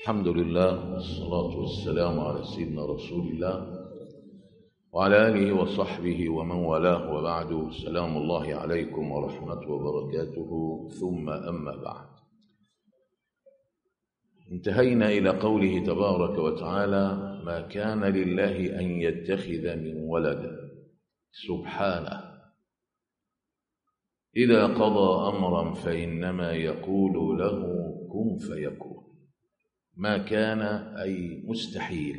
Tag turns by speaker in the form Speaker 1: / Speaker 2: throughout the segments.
Speaker 1: الحمد لله والصلاة والسلام على سيدنا رسول الله وعلى آله وصحبه ومن والاه وبعد سلام الله عليكم ورحمته وبركاته ثم أما بعد انتهينا إلى قوله تبارك وتعالى ما كان لله أن يتخذ من ولد سبحانه إذا قضى أمرا فإنما يقول له كن فيكون ما كان أي مستحيل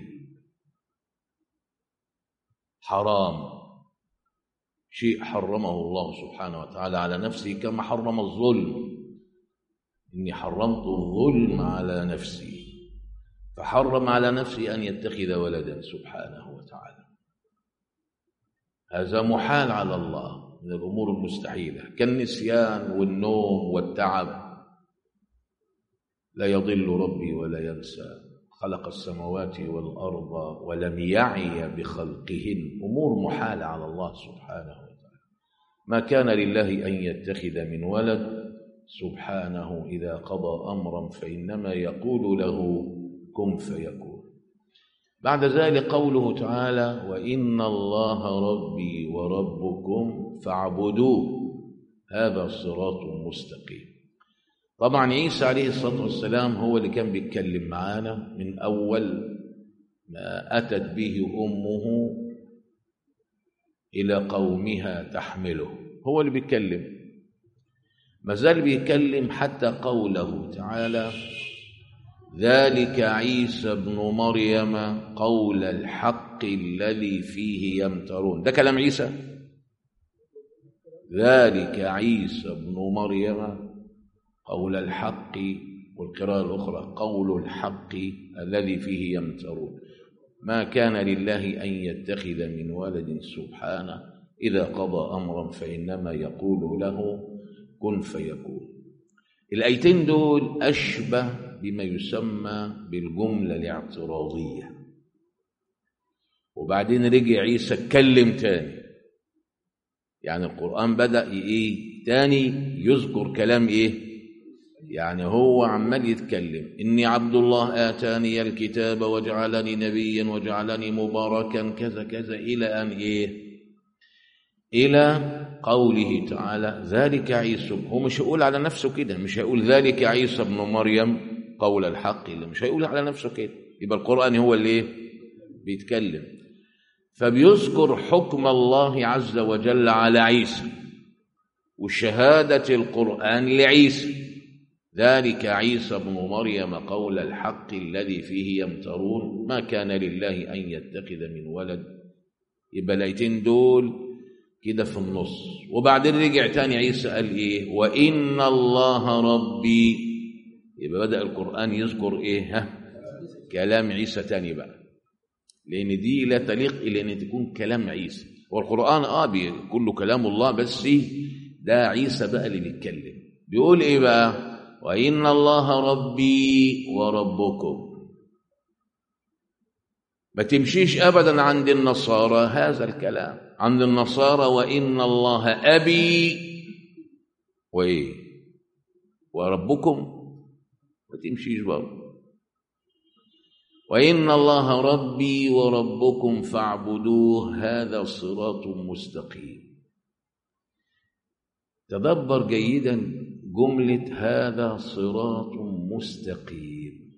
Speaker 1: حرام شيء حرمه الله سبحانه وتعالى على نفسه كما حرم الظلم إني حرمت الظلم على نفسي فحرم على نفسي أن يتخذ ولدا سبحانه وتعالى هذا محال على الله من الأمور المستحيلة كالنسيان والنوم والتعب لا يضل ربي ولا ينسى خلق السماوات والأرض ولم يعي بخلقهن أمور محالة على الله سبحانه وتعالى ما كان لله أن يتخذ من ولد سبحانه إذا قضى أمرا فإنما يقول له كن فيكون بعد ذلك قوله تعالى وإن الله ربي وربكم فاعبدوه هذا صراط مستقيم طبعا عيسى عليه الصلاة والسلام هو اللي كان بيتكلم معانا من أول ما أتت به أمه إلى قومها تحمله هو اللي بيتكلم ما زال بيتكلم حتى قوله تعالى ذلك عيسى ابن مريم قول الحق الذي فيه يمترون ده كلام عيسى ذلك عيسى ابن مريم قول الحق والقراءة الأخرى قول الحق الذي فيه يمترون ما كان لله أن يتخذ من ولد سبحانه إذا قضى أمرا فإنما يقول له كن فيكون الآيتين دول أشبه بما يسمى بالجملة الاعتراضية وبعدين رجع عيسى اتكلم تاني يعني القرآن بدأ إيه تاني يذكر كلام إيه يعني هو عمال يتكلم إني عبد الله آتاني الكتاب وجعلني نبيا وجعلني مباركا كذا كذا إلى أن إيه إلى قوله تعالى ذلك عيسى هو مش هيقول على نفسه كده مش هيقول ذلك عيسى ابن مريم قول الحق اللي مش هيقول على نفسه كده يبقى القرآن هو اللي إيه بيتكلم فبيذكر حكم الله عز وجل على عيسى وشهادة القرآن لعيسى ذلك عيسى ابن مريم قول الحق الذي فيه يمترون ما كان لله أن يتخذ من ولد يبقى الايتين دول كده في النص وبعدين رجع تاني عيسى قال ايه وإن الله ربي يبقى بدأ القرآن يذكر ايه ها كلام عيسى تاني بقى لأن دي لا تليق إلا أن تكون كلام عيسى والقرآن اه كله كلام الله بس ده عيسى بقى اللي بيتكلم بيقول ايه بقى وإن الله ربي وربكم ما تمشيش أبدا عند النصارى هذا الكلام عند النصارى وإن الله أبي وإيه وربكم ما تمشيش برضه وإن الله ربي وربكم فاعبدوه هذا صراط مستقيم تدبر جيدا جملة هذا صراط مستقيم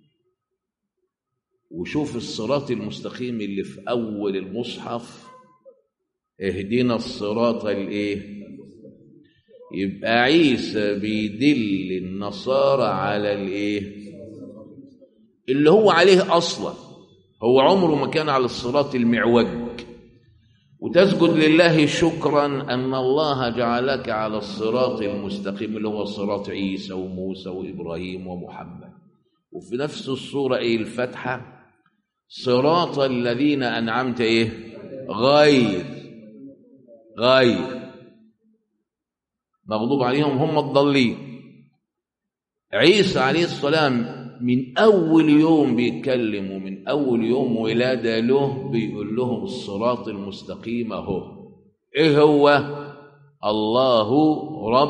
Speaker 1: وشوف الصراط المستقيم اللي في أول المصحف اهدنا الصراط الايه يبقى عيسى بيدل النصارى على الايه اللي هو عليه اصلا هو عمره ما كان على الصراط المعوج وتسجد لله شكرا أن الله جعلك على الصراط المستقيم اللي هو صراط عيسى وموسى وإبراهيم ومحمد وفي نفس الصورة إيه الفتحة صراط الذين أنعمت إيه غير غير مغضوب عليهم هم الضالين عيسى عليه السلام من أول يوم بيتكلم ومن أول يوم ولادة له بيقول لهم الصراط المستقيم أهو إيه هو الله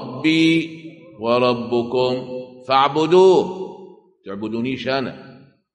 Speaker 1: ربي وربكم فاعبدوه تعبدونيش أنا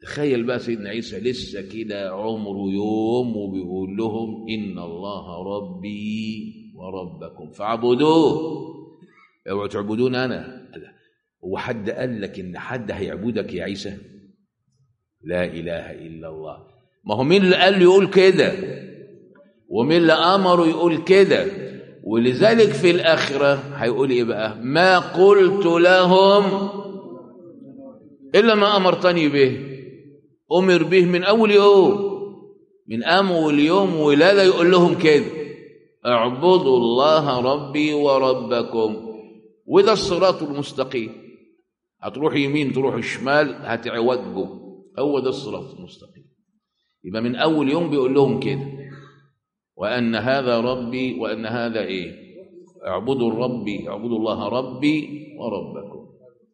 Speaker 1: تخيل بقى سيدنا عيسى لسه كده عمره يوم وبيقول لهم إن الله ربي وربكم فاعبدوه اوعوا تعبدون أنا هو حد قال لك إن حد هيعبدك يا عيسى لا إله إلا الله ما هو مين اللي قال له يقول كده ومين اللي أمره يقول كده ولذلك في الآخرة هيقول إيه بقى ما قلت لهم إلا ما أمرتني به أمر به من أول يوم من أول يوم ولادة يقول لهم كده اعبدوا الله ربي وربكم وده الصراط المستقيم هتروح يمين تروح شمال هتعوجوا هو ده الصراط المستقيم يبقى من أول يوم بيقول لهم كده وأن هذا ربي وأن هذا إيه اعبدوا ربي اعبدوا الله ربي وربكم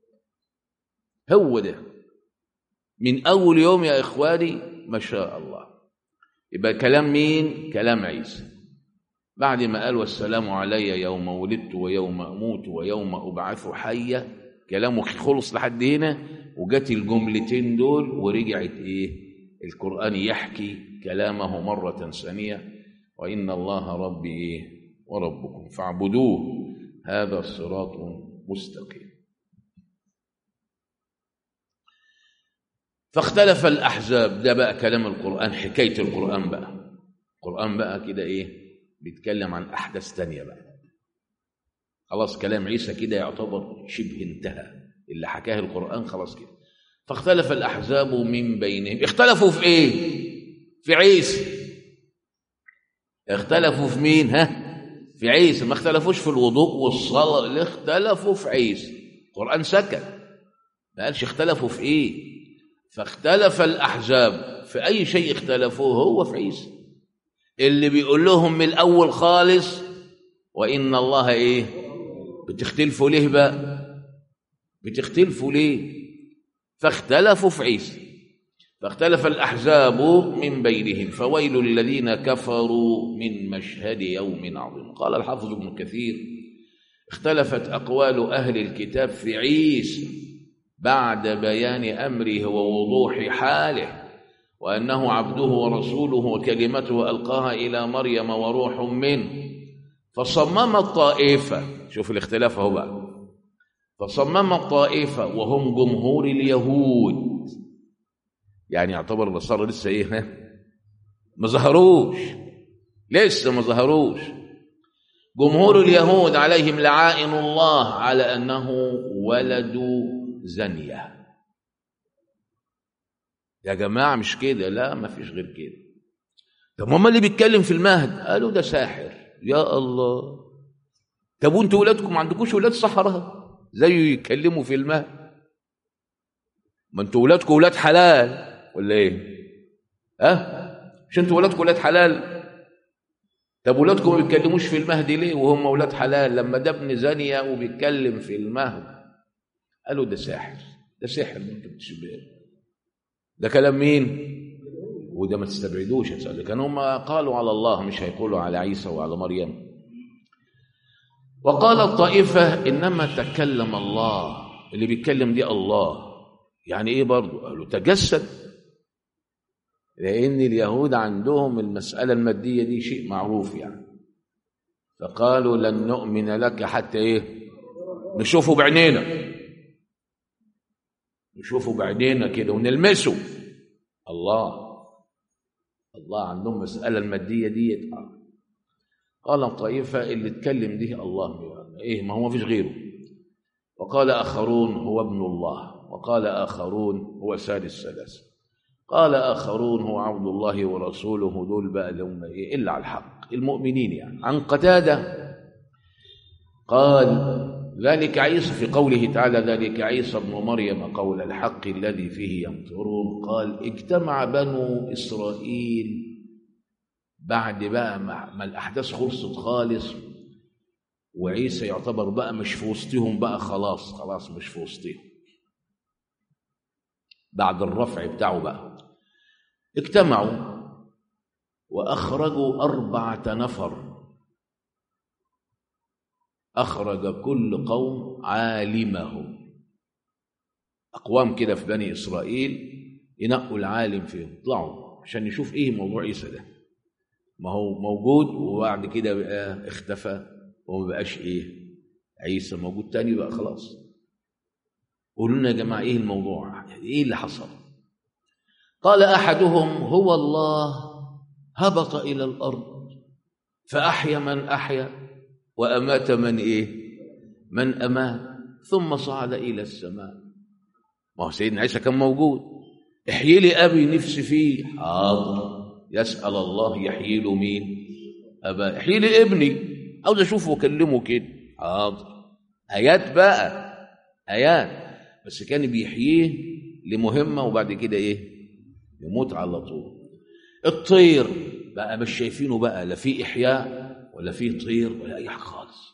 Speaker 1: هو ده من أول يوم يا إخواني ما شاء الله يبقى كلام مين كلام عيسى بعد ما قال والسلام علي يوم ولدت ويوم أموت ويوم أبعث حيا كلامه خلص لحد هنا وجت الجملتين دول ورجعت إيه القرآن يحكي كلامه مرة ثانية وإن الله ربي إيه وربكم فاعبدوه هذا صراط مستقيم فاختلف الأحزاب ده بقى كلام القرآن حكاية القرآن بقى القرآن بقى كده إيه بيتكلم عن أحداث تانية بقى خلاص كلام عيسى كده يعتبر شبه انتهى اللي حكاه القرآن خلاص كده فاختلف الأحزاب من بينهم اختلفوا في إيه في عيسى اختلفوا في مين ها في عيسى ما اختلفوش في الوضوء والصلاة اللي اختلفوا في عيسى القرآن سكت ما قالش اختلفوا في ايه فاختلف الأحزاب في أي شيء اختلفوه هو في عيسى اللي بيقول لهم من الأول خالص وإن الله إيه بتختلفوا ليه بقى بتختلفوا ليه فاختلفوا في عيسى فاختلف الأحزاب من بينهم فويل الذين كفروا من مشهد يوم عظيم قال الحافظ ابن كثير اختلفت أقوال أهل الكتاب في عيسى بعد بيان أمره ووضوح حاله وأنه عبده ورسوله وكلمته ألقاها إلى مريم وروح منه فصمم الطائفة شوف الاختلاف اهو بقى فصمم الطائفة وهم جمهور اليهود يعني يعتبر النصارى لسه ايه ها ما ظهروش لسه ما ظهروش جمهور اليهود عليهم لعائن الله على انه ولد زنيه يا جماعه مش كده لا ما فيش غير كده طب هم اللي بيتكلم في المهد قالوا ده ساحر يا الله طب وانتوا ولادكم ما عندكوش ولاد سحره زيه يتكلموا في المهد ما انتوا ولادكم ولاد حلال ولا ايه ها أه؟ مش انتوا ولادكم ولاد حلال طب ولادكم ما بيتكلموش في المهد ليه وهم ولاد حلال لما ده ابن زانيه وبيتكلم في المهد قالوا ده ساحر ده سحر انتوا بتشبهوا ده كلام مين وده ما تستبعدوش لكن هم قالوا على الله مش هيقولوا على عيسى وعلى مريم وقال الطائفة إنما تكلم الله اللي بيتكلم دي الله يعني إيه برضو قالوا تجسد لأن اليهود عندهم المسألة المادية دي شيء معروف يعني فقالوا لن نؤمن لك حتى إيه نشوفه بعينينا نشوفه بعينينا كده ونلمسه الله الله عندهم مسألة المادية دي قال الطائفة اللي اتكلم دي الله ايه ما هو فيش غيره وقال آخرون هو ابن الله وقال آخرون هو سادس ثلاثة قال آخرون هو عبد الله ورسوله دول بقى لهم إيه إلا على الحق المؤمنين يعني عن قتادة قال ذلك عيسى في قوله تعالى ذلك عيسى ابن مريم قول الحق الذي فيه يمترون قال اجتمع بنو إسرائيل بعد بقى ما الأحداث خلصت خالص وعيسى يعتبر بقى مش في وسطهم بقى خلاص خلاص مش في وسطهم بعد الرفع بتاعه بقى اجتمعوا وأخرجوا أربعة نفر أخرج كل قوم عالمهم أقوام كده في بني إسرائيل ينقوا العالم فيهم يطلعوا عشان يشوف ايه موضوع عيسى ده ما هو موجود وبعد كده بقى اختفى وما بقاش ايه عيسى موجود تاني بقى خلاص قولوا لنا يا جماعه ايه الموضوع ايه اللي حصل قال احدهم هو الله هبط الى الارض فاحيا من احيا وامات من ايه من امات ثم صعد الى السماء ما هو سيدنا عيسى كان موجود احيي لي ابي نفسي فيه حاضر يسال الله يحيي له مين ابا احيي لي ابني عاوز اشوفه واكلمه كده حاضر ايات بقى ايات بس كان بيحييه لمهمه وبعد كده ايه يموت على طول الطير بقى مش شايفينه بقى لا في احياء ولا في طير ولا اي حاجه خالص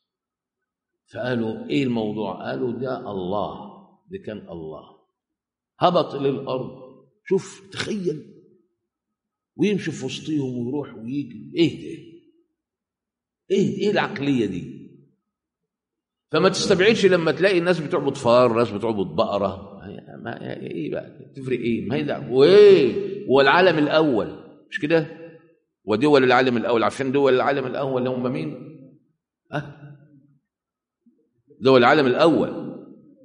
Speaker 1: فقالوا ايه الموضوع قالوا ده الله ده كان الله هبط للارض شوف تخيل ويمشي في وسطيهم ويروح ويجي ايه ده ايه ايه العقليه دي فما تستبعدش لما تلاقي الناس بتعبد فار ناس بتعبد بقره ما ايه بقى تفرق ايه ما هي ده وايه هو العالم الاول مش كده ودول العالم الاول عارفين دول العالم الاول هم مين ها دول العالم الاول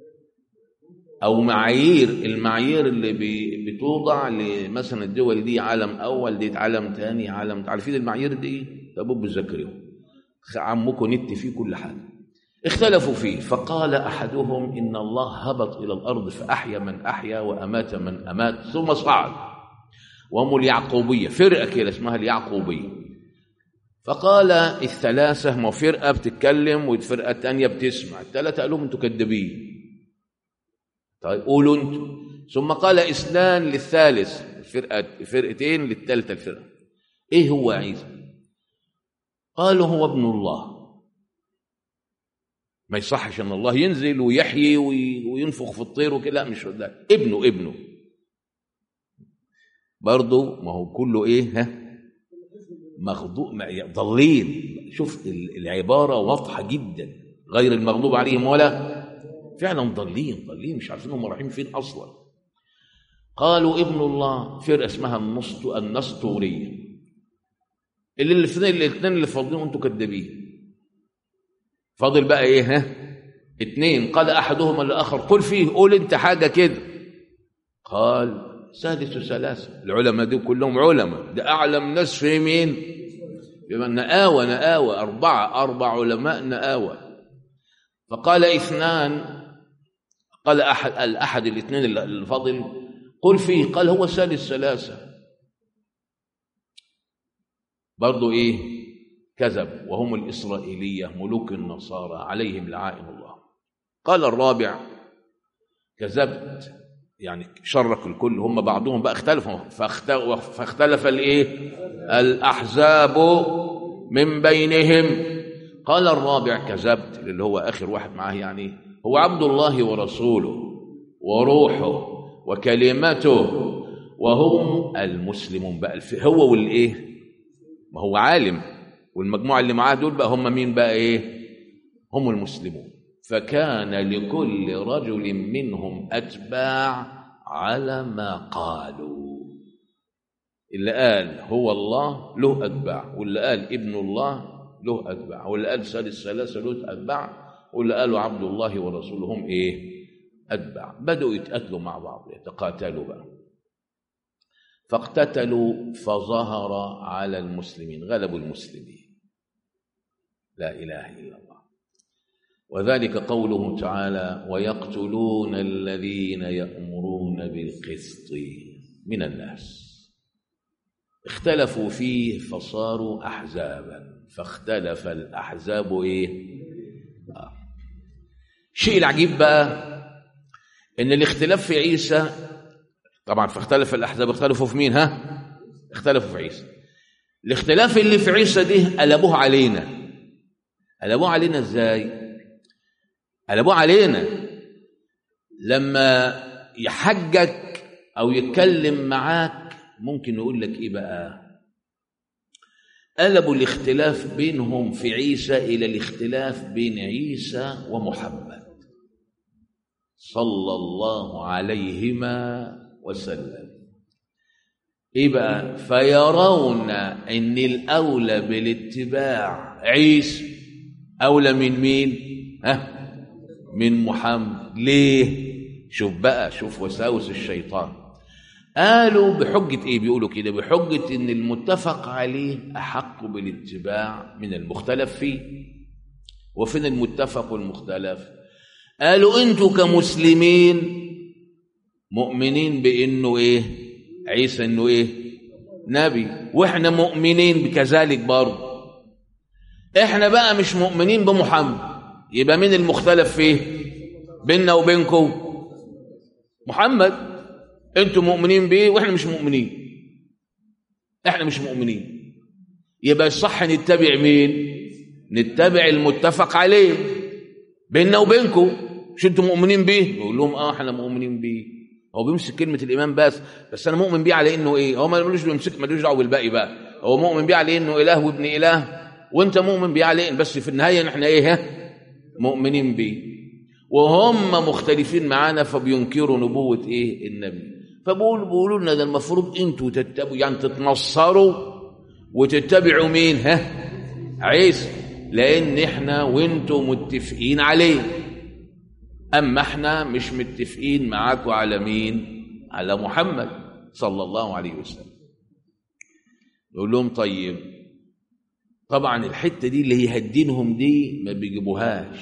Speaker 1: او معايير المعايير اللي بي بتوضع لمثلا الدول دي عالم اول دي عالم تاني عالم عارفين المعايير دي ابوب بذاكرهم عمكم نت فيه كل حاجه اختلفوا فيه فقال احدهم ان الله هبط الى الارض فاحيا من احيا وامات من امات ثم صعد وهم اليعقوبيه فرقه كده اسمها اليعقوبيه فقال الثلاثه ما فرقه بتتكلم والفرقه الثانيه بتسمع الثلاثه قال لهم انتوا كذابين طيب قولوا انتوا ثم قال اثنان للثالث فرقه فرقتين للثالثه الفرقه ايه هو عيسى قالوا هو ابن الله ما يصحش ان الله ينزل ويحيي وينفخ في الطير وكده لا مش ده ابنه ابنه برضه ما هو كله ايه ها مغضوب ضالين شوف العباره واضحه جدا غير المغضوب عليهم ولا فعلا ضالين ضالين مش عارفين هم رايحين فين اصلا قالوا ابن الله فرقه اسمها النسط النسطوريه اللي الاثنين الاثنين اللي فاضلين انتوا كدابين فاضل بقى ايه ها اتنين قال احدهما للاخر قل فيه قول انت حاجه كده قال ثالث ثلاثه العلماء دول كلهم علماء ده اعلم ناس في مين بما نآوى نآوى أربعة أربع علماء نآوى فقال اثنان قال أحد الأحد الاثنين الفضل قل فيه قال هو ثالث ثلاثة برضو إيه كذب وهم الإسرائيلية ملوك النصارى عليهم لعائن الله قال الرابع كذبت يعني شرك الكل هم بعضهم بقى اختلفوا فاختلف الايه الاحزاب من بينهم قال الرابع كذبت اللي هو اخر واحد معاه يعني هو عبد الله ورسوله وروحه وكلمته وهم المسلمون بقى هو والايه ما هو عالم والمجموعه اللي معاه دول بقى هم مين بقى ايه هم المسلمون فكان لكل رجل منهم اتباع على ما قالوا اللي قال هو الله له اتباع واللي قال ابن الله له اتباع واللي قال ثالث ثلاثه له اتباع واللي قالوا عبد الله ورسوله هم ايه اتباع بداوا يتقاتلوا مع بعض يتقاتلوا بقى فاقتتلوا فظهر على المسلمين غلبوا المسلمين لا اله الا الله وذلك قوله تعالى ويقتلون الذين يأمرون بالقسط من الناس اختلفوا فيه فصاروا أحزابا فاختلف الأحزاب إيه آه. الشيء العجيب بقى إن الاختلاف في عيسى طبعا فاختلف الأحزاب اختلفوا في مين ها اختلفوا في عيسى الاختلاف اللي في عيسى دي قلبوه علينا قلبوه علينا ازاي قلبوه علينا لما يحجك او يتكلم معاك ممكن يقول لك ايه بقى قلبوا الاختلاف بينهم في عيسى الى الاختلاف بين عيسى ومحمد صلى الله عليهما وسلم ايه بقى فيرون ان الاولى بالاتباع عيسى اولى من مين ها من محمد ليه شوف بقى شوف وساوس الشيطان قالوا بحجة ايه بيقولوا كده بحجة ان المتفق عليه احق بالاتباع من المختلف فيه وفين المتفق والمختلف قالوا انتوا كمسلمين مؤمنين بانه ايه عيسى انه ايه نبي واحنا مؤمنين بكذلك برضه احنا بقى مش مؤمنين بمحمد يبقى مين المختلف فيه بيننا وبينكم محمد انتوا مؤمنين بيه واحنا مش مؤمنين احنا مش مؤمنين يبقى الصح نتبع مين نتبع المتفق عليه بيننا وبينكم مش انتوا مؤمنين بيه يقول لهم اه احنا مؤمنين بيه هو بيمسك كلمه الايمان بس بس انا مؤمن بيه على انه ايه هو ملوش بيمسك ملوش دعوه بالباقي بقى هو مؤمن بيه على انه اله وابن اله وانت مؤمن بيه على إيه؟ بس في النهايه احنا ايه ها مؤمنين بيه وهم مختلفين معانا فبينكروا نبوه ايه النبي فبقول بيقولوا لنا ده المفروض انتوا تتبعوا يعني تتنصروا وتتبعوا مين ها عيسى لان احنا وانتوا متفقين عليه اما احنا مش متفقين معاكم على مين على محمد صلى الله عليه وسلم يقول لهم طيب طبعا الحته دي اللي هي هدينهم دي ما بيجيبوهاش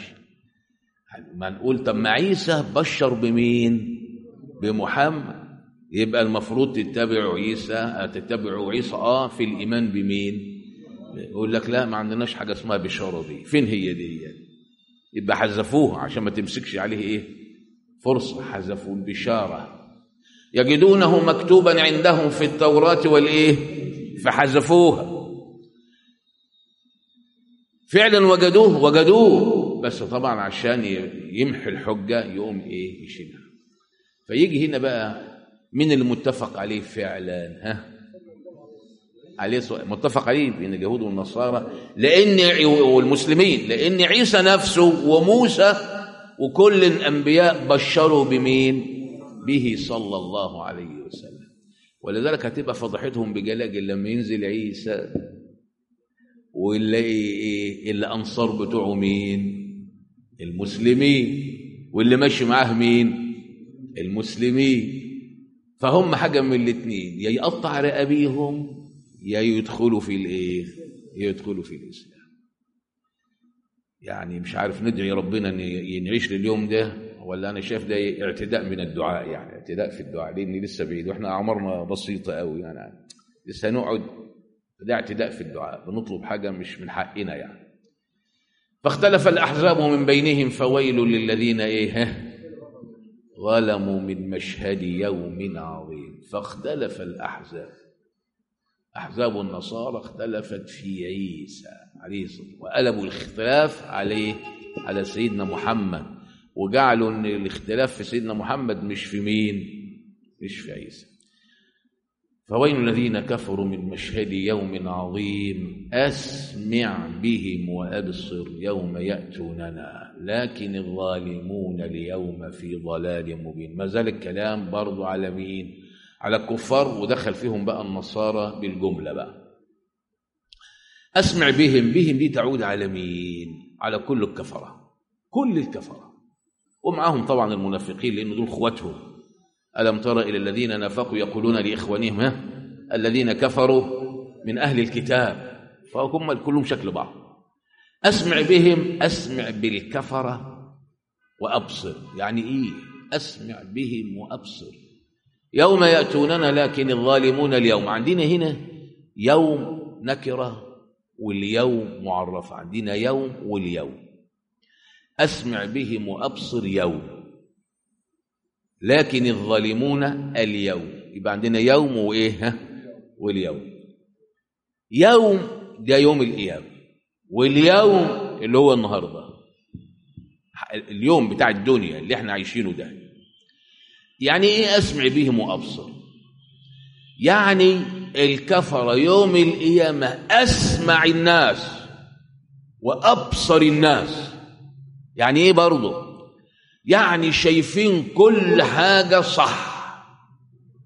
Speaker 1: ما نقول طب ما عيسى بشر بمين بمحمد يبقى المفروض تتبعوا عيسى تتبعوا عيسى اه في الايمان بمين يقول لك لا ما عندناش حاجه اسمها بشاره دي فين هي دي يعني؟ يبقى حذفوها عشان ما تمسكش عليه ايه فرصه حذفوا البشاره يجدونه مكتوبا عندهم في التوراه والايه فحذفوها فعلا وجدوه وجدوه بس طبعا عشان يمحي الحجه يقوم ايه يشيلها فيجي هنا بقى من المتفق عليه فعلا ها عليه متفق عليه بين اليهود والنصارى لان والمسلمين لان عيسى نفسه وموسى وكل الانبياء بشروا بمين به صلى الله عليه وسلم ولذلك هتبقى فضحتهم بجلاجل لما ينزل عيسى ونلاقي ايه اللي انصار بتوعه مين المسلمين واللي ماشي معاه مين المسلمين فهم حاجه من الاثنين يا يقطع رقابيهم يا يدخلوا في الايه يدخلوا في الاسلام يعني مش عارف ندعي ربنا ان ينعيش لليوم ده ولا انا شايف ده اعتداء من الدعاء يعني اعتداء في الدعاء لان لسه بعيد واحنا اعمارنا بسيطه قوي يعني لسه هنقعد ده اعتداء في الدعاء بنطلب حاجه مش من حقنا يعني فاختلف الاحزاب من بينهم فويل للذين ايه ظلموا من مشهد يوم عظيم فاختلف الاحزاب احزاب النصارى اختلفت في عيسى عليه الصلاه وقلبوا الاختلاف عليه على سيدنا محمد وجعلوا ان الاختلاف في سيدنا محمد مش في مين مش في عيسى فويل الذين كفروا من مشهد يوم عظيم اسمع بهم وابصر يوم ياتوننا لكن الظالمون اليوم في ضلال مبين ما زال الكلام برضو على مين على الكفار ودخل فيهم بقى النصارى بالجمله بقى اسمع بهم بهم دي تعود على مين على كل الكفره كل الكفره ومعهم طبعا المنافقين لان دول اخواتهم ألم تر إلى الذين نافقوا يقولون لإخوانهم ها الذين كفروا من أهل الكتاب فهم كلهم شكل بعض أسمع بهم أسمع بالكفرة وأبصر يعني إيه أسمع بهم وأبصر يوم يأتوننا لكن الظالمون اليوم عندنا هنا يوم نكرة واليوم معرف عندنا يوم واليوم أسمع بهم وأبصر يوم لكن الظالمون اليوم يبقى عندنا يوم وايه ها واليوم يوم ده يوم القيامه واليوم اللي هو النهارده اليوم بتاع الدنيا اللي احنا عايشينه ده يعني ايه اسمع بهم وابصر يعني الكفر يوم القيامه اسمع الناس وابصر الناس يعني ايه برضه يعني شايفين كل حاجة صح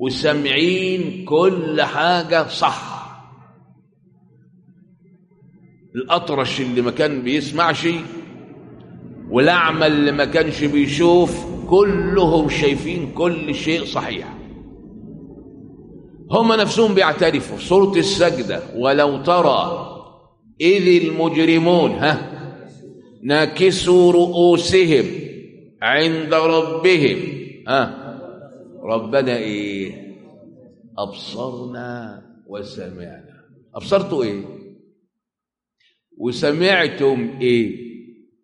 Speaker 1: وسامعين كل حاجة صح الأطرش اللي ما كان بيسمعش والأعمى اللي ما كانش بيشوف كلهم شايفين كل شيء صحيح هم نفسهم بيعترفوا في سورة السجدة ولو ترى إذ المجرمون ها ناكسوا رؤوسهم عند ربهم ها ربنا ايه ابصرنا وسمعنا ابصرتوا ايه وسمعتم ايه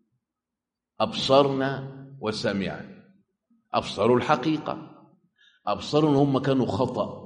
Speaker 1: ابصرنا وسمعنا ابصروا الحقيقه ابصروا ان هم كانوا خطا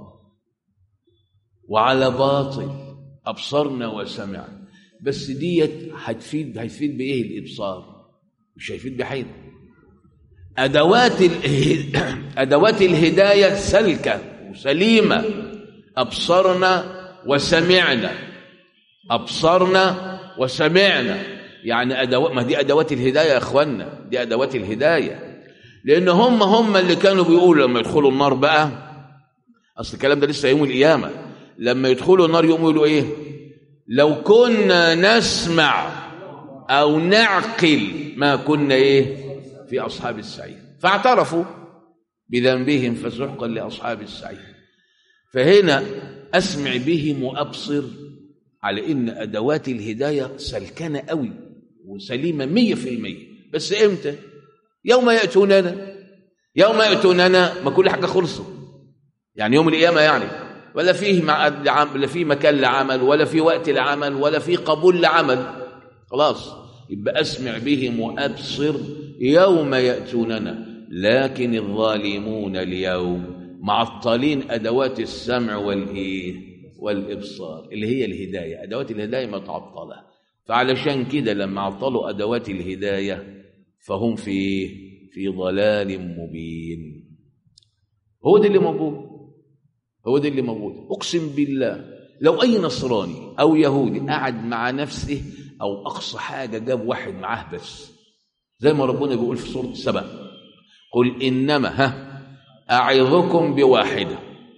Speaker 1: وعلى باطل ابصرنا وسمعنا بس ديت هتفيد هيفيد بايه الابصار مش هيفيد بحاجه ادوات ال- ادوات الهدايه سلكه وسليمه ابصرنا وسمعنا ابصرنا وسمعنا يعني ادوات ما دي ادوات الهدايه يا اخوانا دي ادوات الهدايه لان هم هم اللي كانوا بيقولوا لما يدخلوا النار بقى اصل الكلام ده لسه يوم القيامه لما يدخلوا النار يقوموا يقولوا ايه لو كنا نسمع او نعقل ما كنا ايه في اصحاب السعير فاعترفوا بذنبهم فسحقا لاصحاب السعير فهنا اسمع بهم وابصر على ان ادوات الهدايه سلكنه قوي وسليمه مية في المية بس امتى يوم ياتوننا يوم ياتوننا ما كل حاجه خلصت يعني يوم القيامه يعني ولا فيه معاد لعمل ولا فيه مكان لعمل ولا فيه وقت لعمل ولا فيه قبول لعمل خلاص يبقى اسمع بهم وابصر يوم ياتوننا لكن الظالمون اليوم معطلين ادوات السمع والايه والابصار اللي هي الهدايه ادوات الهدايه متعطله فعلشان كده لما عطلوا ادوات الهدايه فهم في في ضلال مبين هو ده اللي موجود هو ده اللي موجود اقسم بالله لو اي نصراني او يهودي قعد مع نفسه او اقصى حاجه جاب واحد معاه بس زي ما ربنا بيقول في سوره سبأ قل انما ها اعظكم بواحده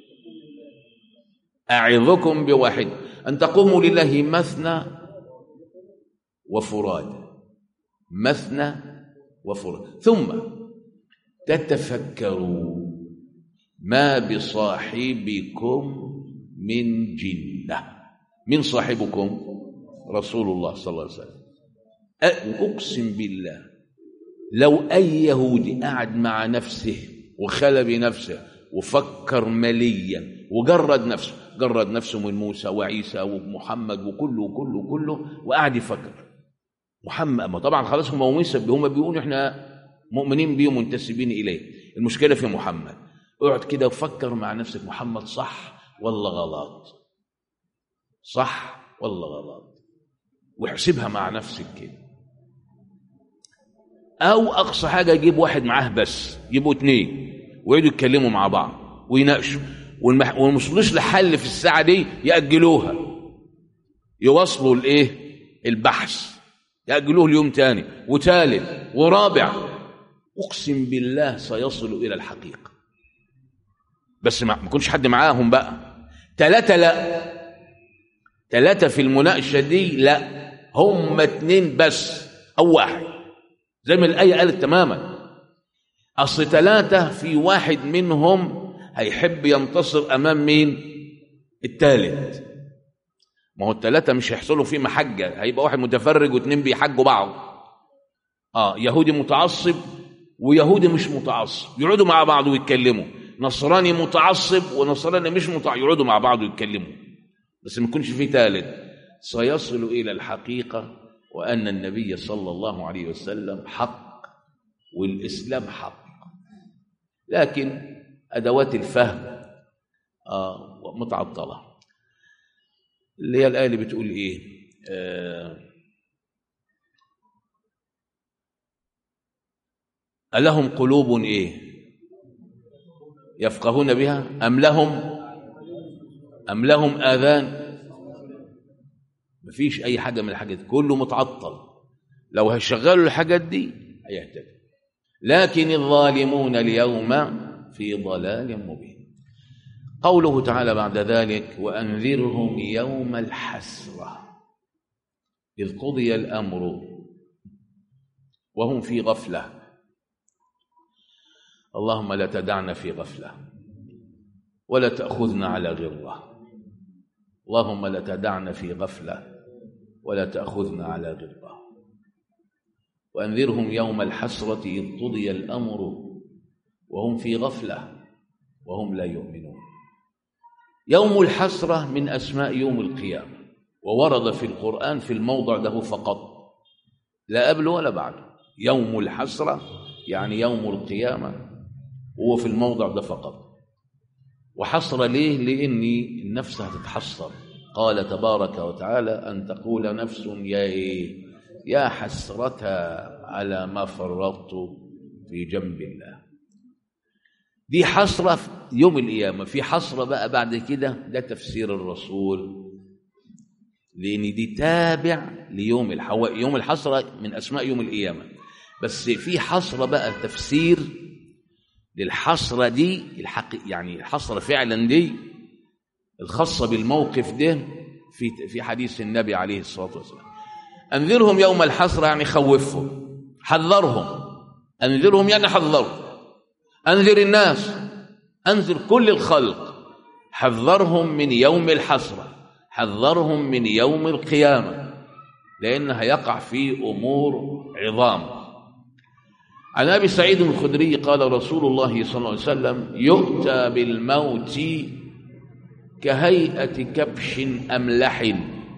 Speaker 1: اعظكم بواحده ان تقوموا لله مثنى وفراد مثنى وفراد ثم تتفكروا ما بصاحبكم من جنة من صاحبكم رسول الله صلى الله عليه وسلم أقسم بالله لو أي يهودي قعد مع نفسه وخلى بنفسه وفكر مليا وجرد نفسه جرد نفسه من موسى وعيسى ومحمد وكله وكله وكله وقعد يفكر محمد ما طبعا خلاص هم هم بيقولوا احنا مؤمنين بيه ومنتسبين اليه المشكله في محمد اقعد كده وفكر مع نفسك محمد صح ولا غلط صح ولا غلط واحسبها مع نفسك كده او اقصى حاجه يجيب واحد معاه بس يبقوا اتنين ويقعدوا يتكلموا مع بعض ويناقشوا والمح... وما وصلوش لحل في الساعه دي ياجلوها يواصلوا الايه البحث ياجلوه اليوم تاني وتالت ورابع اقسم بالله سيصلوا الى الحقيقه بس ما يكونش حد معاهم بقى ثلاثة لا ثلاثة في المناقشة دي لا هم اتنين بس أو واحد زي ما الآية قالت تماما أصل ثلاثة في واحد منهم هيحب ينتصر أمام مين الثالث ما هو الثلاثة مش هيحصلوا فيه محجة هيبقى واحد متفرج واثنين بيحجوا بعض اه يهودي متعصب ويهودي مش متعصب يقعدوا مع بعض ويتكلموا نصراني متعصب ونصراني مش متعصب يقعدوا مع بعض ويتكلموا بس ما يكونش فيه ثالث سيصل إلى الحقيقة وأن النبي صلى الله عليه وسلم حق والإسلام حق لكن أدوات الفهم آه متعطلة اللي هي الآية اللي بتقول إيه آه ألهم قلوب إيه يفقهون بها أم لهم أم لهم آذان مفيش أي حاجة من الحاجات دي كله متعطل لو هيشغلوا الحاجات دي هيهتدوا لكن الظالمون اليوم في ضلال مبين قوله تعالى بعد ذلك وأنذرهم يوم الحسرة إذ قضي الأمر وهم في غفلة اللهم لا تدعنا في غفلة ولا تأخذنا على غرة اللهم لا تدعنا في غفلة ولا تأخذنا على غرة وأنذرهم يوم الحسرة إذ قضي الأمر وهم في غفلة وهم لا يؤمنون يوم الحسرة من أسماء يوم القيامة وورد في القرآن في الموضع ده فقط لا قبل ولا بعد يوم الحسرة يعني يوم القيامة هو في الموضع ده فقط وحصر ليه لأن النفس هتتحصر قال تبارك وتعالى أن تقول نفس يا إيه يا حسرة على ما فرطت في جنب الله دي حسرة في يوم القيامة في حسرة بقى بعد كده ده تفسير الرسول لأن دي تابع ليوم الحو... يوم الحسرة من أسماء يوم القيامة بس في حسرة بقى تفسير للحسرة دي الحق يعني الحسرة فعلا دي الخاصة بالموقف ده في في حديث النبي عليه الصلاة والسلام أنذرهم يوم الحسرة يعني خوفهم حذرهم أنذرهم يعني حذرهم أنذر الناس أنذر كل الخلق حذرهم من يوم الحسرة حذرهم من يوم القيامة لأن هيقع فيه أمور عظام عن ابي سعيد الخدري قال رسول الله صلى الله عليه وسلم يؤتى بالموت كهيئه كبش املح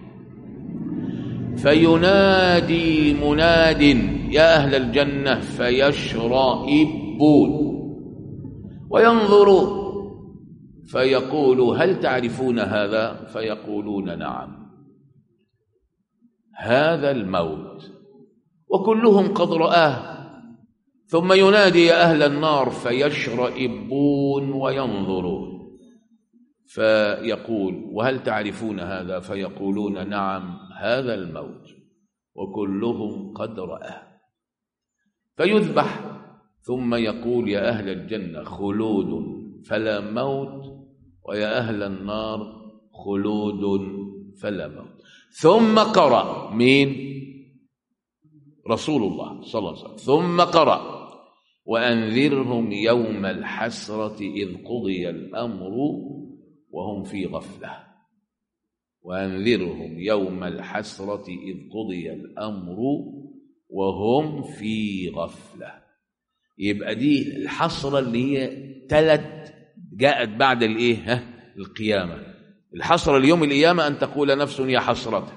Speaker 1: فينادي مناد يا اهل الجنه فيشرئبون وينظرون فيقول هل تعرفون هذا فيقولون نعم هذا الموت وكلهم قد رآه ثم ينادي يا أهل النار فيشرئبون وينظرون فيقول وهل تعرفون هذا فيقولون نعم هذا الموت وكلهم قد رآه فيذبح ثم يقول يا أهل الجنة خلود فلا موت ويا أهل النار خلود فلا موت ثم قرأ مين رسول الله صلى الله عليه وسلم ثم قرأ وأنذرهم يوم الحسرة إذ قضي الأمر وهم في غفلة وأنذرهم يوم الحسرة إذ قضي الأمر وهم في غفلة يبقى دي الحسرة اللي هي ثلاث جاءت بعد الايه ها القيامة الحسرة اليوم القيامة أن تقول نفس يا حسرته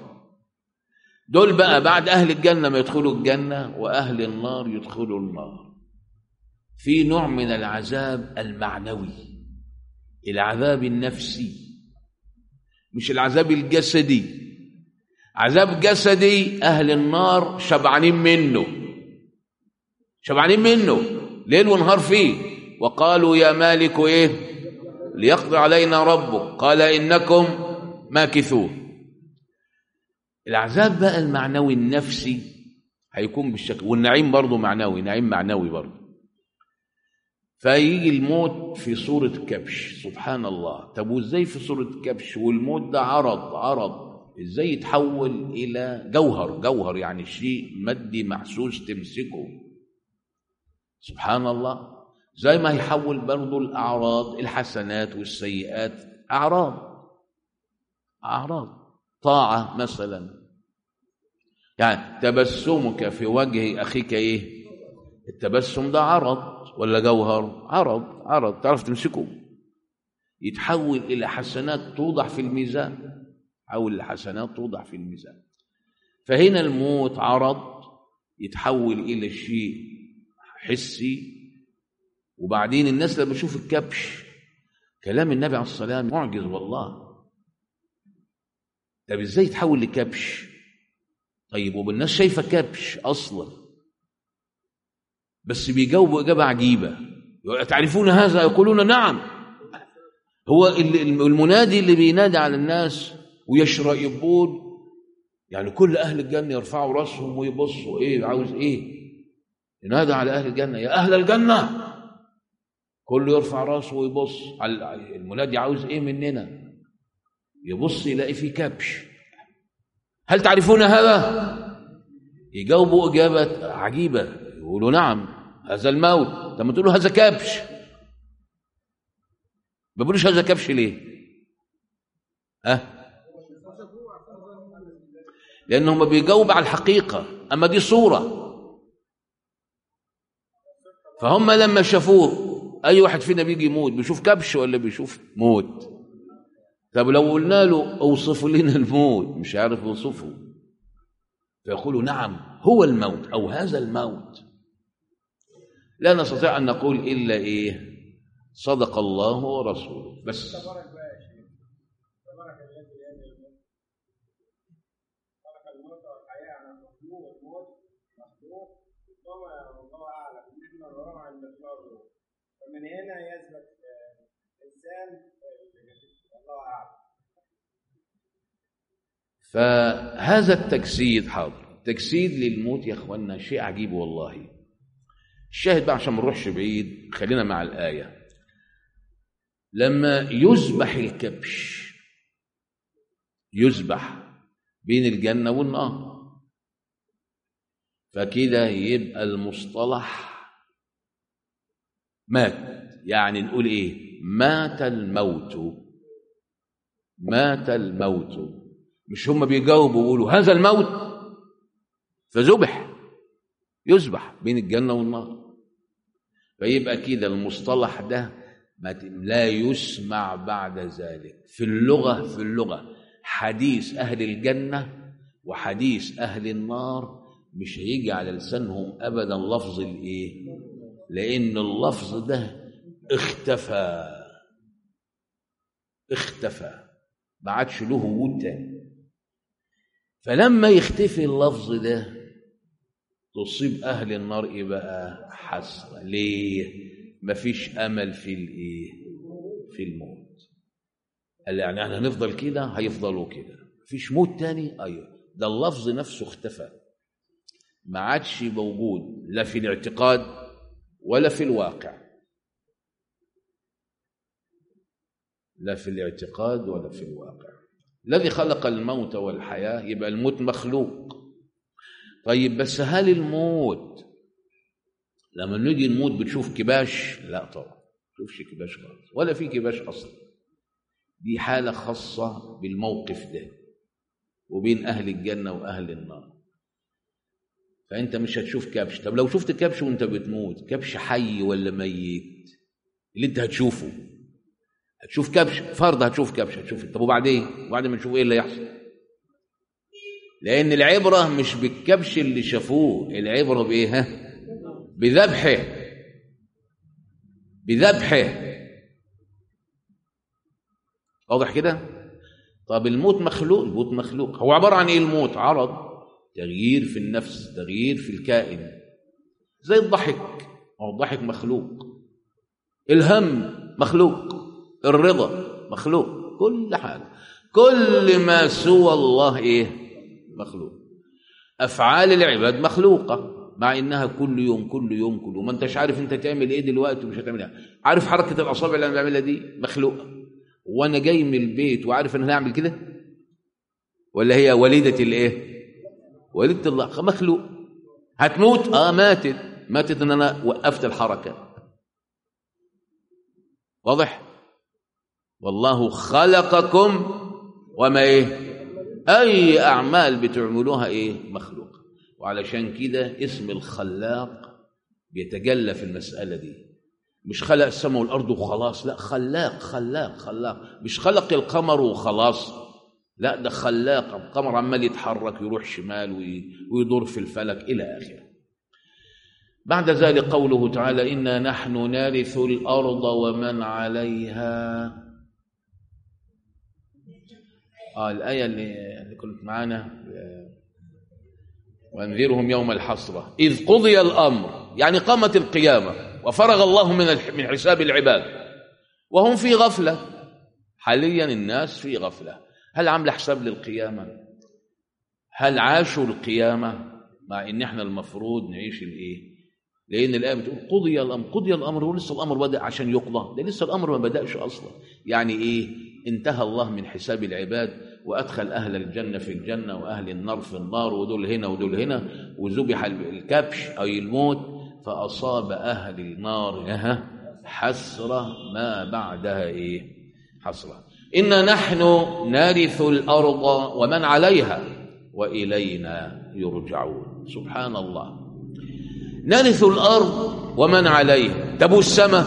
Speaker 1: دول بقى بعد أهل الجنة ما يدخلوا الجنة وأهل النار يدخلوا النار في نوع من العذاب المعنوي العذاب النفسي مش العذاب الجسدي عذاب جسدي أهل النار شبعانين منه شبعانين منه ليل ونهار فيه وقالوا يا مالك إيه ليقضي علينا ربك قال إنكم ماكثون العذاب بقى المعنوي النفسي هيكون بالشكل والنعيم برضه معنوي نعيم معنوي برضه فيجي الموت في صورة كبش سبحان الله طب وازاي في صورة كبش والموت ده عرض عرض ازاي يتحول الى جوهر جوهر يعني شيء مادي محسوس تمسكه سبحان الله زي ما يحول برضه الاعراض الحسنات والسيئات اعراض اعراض طاعه مثلا يعني تبسمك في وجه اخيك ايه التبسم ده عرض ولا جوهر عرض عرض تعرف تمسكه يتحول الى حسنات توضع في الميزان حول الحسنات توضع في الميزان فهنا الموت عرض يتحول الى شيء حسي وبعدين الناس لما تشوف الكبش كلام النبي عليه الصلاه والسلام معجز والله طب ازاي يتحول لكبش طيب وبالناس شايفه كبش اصلا بس بيجاوبوا اجابه عجيبه تعرفون هذا يقولون نعم هو المنادي اللي بينادي على الناس ويشرئبون يعني كل اهل الجنه يرفعوا راسهم ويبصوا ايه عاوز ايه ينادى على اهل الجنه يا اهل الجنه كله يرفع راسه ويبص على المنادي عاوز ايه مننا يبص يلاقي فيه كبش هل تعرفون هذا يجاوبوا اجابه عجيبه يقولوا نعم هذا الموت طب ما تقولوا هذا كبش ما بيقولوش هذا كبش ليه ها أه؟ لانهم بيجاوب على الحقيقه اما دي صوره فهم لما شافوه اي واحد فينا بيجي يموت بيشوف كبش ولا بيشوف موت طب لو قلنا له اوصفوا لنا الموت مش عارف يوصفه فيقول نعم هو الموت او هذا الموت لا نستطيع ان نقول الا ايه صدق الله ورسوله بس
Speaker 2: فمن هنا يثبت الانسان الله اعلم
Speaker 1: فهذا التجسيد حاضر تجسيد للموت يا اخوانا شيء عجيب والله الشاهد بقى عشان ما نروحش بعيد خلينا مع الايه لما يذبح الكبش يذبح بين الجنه والنار فكده يبقى المصطلح مات يعني نقول ايه مات الموت مات الموت مش هم بيجاوبوا ويقولوا هذا الموت فذبح يذبح بين الجنة والنار فيبقى كده المصطلح ده لا يسمع بعد ذلك في اللغة في اللغة حديث أهل الجنة وحديث أهل النار مش هيجي على لسانهم أبدا لفظ الإيه لأن اللفظ ده اختفى اختفى ما عادش له وجود تاني فلما يختفي اللفظ ده تصيب اهل النار ايه بقى حسره ليه مفيش امل في الايه في الموت قال يعني احنا هنفضل كده هيفضلوا كده مفيش موت تاني ايوه ده اللفظ نفسه اختفى ما عادش موجود لا في الاعتقاد ولا في الواقع لا في الاعتقاد ولا في الواقع الذي خلق الموت والحياة يبقى الموت مخلوق طيب بس هل الموت لما نيجي نموت بتشوف كباش لا طبعا تشوفش كباش خالص ولا في كباش اصلا دي حالة خاصة بالموقف ده وبين أهل الجنة وأهل النار فأنت مش هتشوف كبش طب لو شفت كبش وأنت بتموت كبش حي ولا ميت اللي أنت هتشوفه هتشوف كبش فرض هتشوف كبش هتشوف طب وبعدين وبعدين ما نشوف ايه اللي يحصل لان العبره مش بالكبش اللي شافوه العبره بايه ها بذبحه بذبحه واضح كده طب الموت مخلوق الموت مخلوق هو عباره عن ايه الموت عرض تغيير في النفس تغيير في الكائن زي الضحك هو الضحك مخلوق الهم مخلوق الرضا مخلوق كل حاجة كل ما سوى الله ايه مخلوق افعال العباد مخلوقة مع انها كل يوم كل يوم كل يوم ما انتش عارف انت تعمل ايه دلوقتي ومش هتعمل ايه عارف حركة الاصابع اللي انا بعملها دي مخلوقة وانا جاي من البيت وعارف ان انا هعمل كده ولا هي وليدة الايه وليدة الله مخلوق هتموت اه ماتت ماتت ان انا وقفت الحركة واضح والله خلقكم وما ايه اي اعمال بتعملوها ايه مخلوقه وعلشان كده اسم الخلاق بيتجلى في المساله دي مش خلق السماء والارض وخلاص لا خلاق خلاق خلاق مش خلق القمر وخلاص لا ده خلاق القمر عمال يتحرك يروح شمال ويدور في الفلك الى اخره بعد ذلك قوله تعالى انا نحن نرث الارض ومن عليها آه الآية اللي, اللي كنت معانا وانذرهم يوم الحسرة إذ قضي الأمر يعني قامت القيامة وفرغ الله من من حساب العباد وهم في غفلة حاليا الناس في غفلة هل عاملة حساب للقيامة هل عاشوا القيامة مع إن إحنا المفروض نعيش الإيه لان الايه بتقول قضي الامر قضي الامر ولسه الامر بدا عشان يقضى ده لسه الامر ما بداش اصلا يعني ايه انتهى الله من حساب العباد وادخل اهل الجنه في الجنه واهل النار في النار ودول هنا ودول هنا وذبح الكبش اي الموت فاصاب اهل النار ها حسره ما بعدها ايه حسره انا نحن نرث الارض ومن عليها والينا يرجعون سبحان الله نرث الارض ومن عليها طب والسماء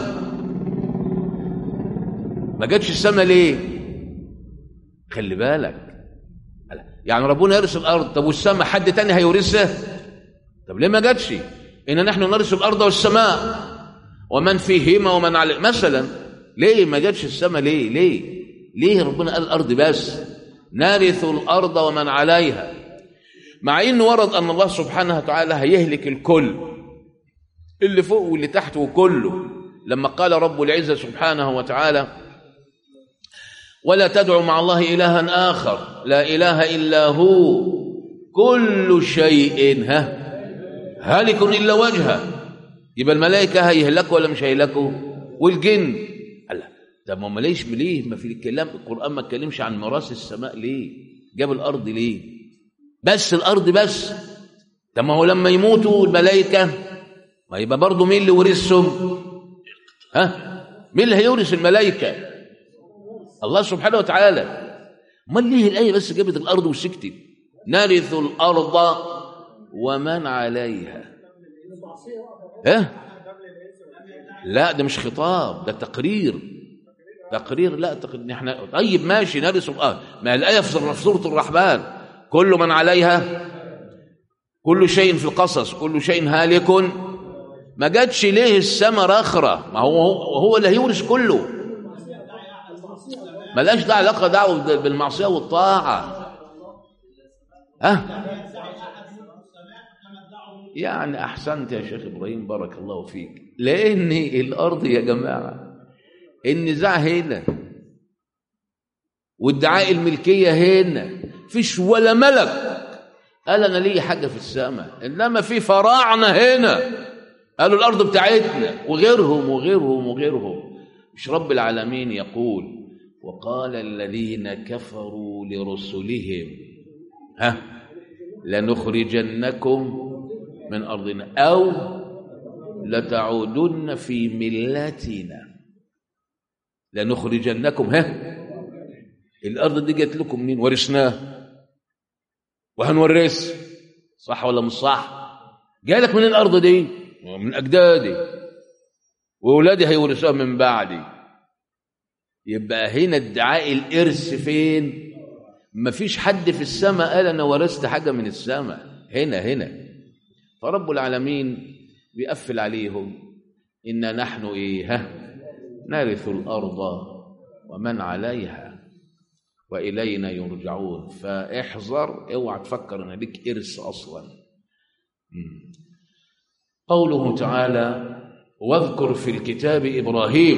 Speaker 1: ما جاتش السماء ليه خلي بالك يعني ربنا يرث الارض طب والسماء حد تاني هيورثها طب ليه ما جاتش ان نحن نرث الارض والسماء ومن فيهما ومن عليه مثلا ليه ما جاتش السماء ليه ليه ليه ربنا قال الارض بس نرث الارض ومن عليها مع انه ورد ان الله سبحانه وتعالى هيهلك الكل اللي فوق واللي تحت وكله لما قال رب العزه سبحانه وتعالى ولا تدعوا مع الله الها اخر لا اله الا هو كل شيء ها هالك الا وجهه يبقى الملائكه هيهلكوا ولا مش هيهلكوا والجن الله طب ما ليش ليه ما في الكلام القران ما اتكلمش عن ميراث السماء ليه جاب الارض ليه بس الارض بس طب ما هو لما يموتوا الملائكه ما يبقى برضه مين اللي ورثهم ها مين اللي هيورث الملائكه الله سبحانه وتعالى امال ليه الايه بس جابت الارض وسكتت نرث الارض ومن عليها ها لا ده مش خطاب ده تقرير تقرير لا تقرير احنا طيب ماشي نرث الارض ما الايه في سوره الرحمن كل من عليها كل شيء في القصص كل شيء هالك ما جاتش ليه السماء رخرة ما هو هو اللي هيورث كله ملاش ده علاقة دعوة بالمعصية والطاعة ها يعني أحسنت يا شيخ إبراهيم بارك الله فيك لأن الأرض يا جماعة النزاع هنا وادعاء الملكية هنا فيش ولا ملك قال أنا لي حاجة في السماء إنما في فراعنة هنا قالوا الأرض بتاعتنا وغيرهم وغيرهم وغيرهم مش رب العالمين يقول وقال الذين كفروا لرسلهم ها لنخرجنكم من أرضنا أو لتعودن في ملتنا لنخرجنكم ها الأرض دي جت لكم منين ورثناها وهنورث صح ولا مش صح جالك من الأرض دي من أجدادي وأولادي هيورثوها من بعدي يبقى هنا ادعاء الإرث فين مفيش حد في السماء قال أنا ورثت حاجة من السماء هنا هنا فرب العالمين بيقفل عليهم إنا نحن إيه ها نرث الأرض ومن عليها وإلينا يرجعون فاحذر اوعى تفكر ان ليك إرث أصلا مم. قوله تعالى واذكر في الكتاب إبراهيم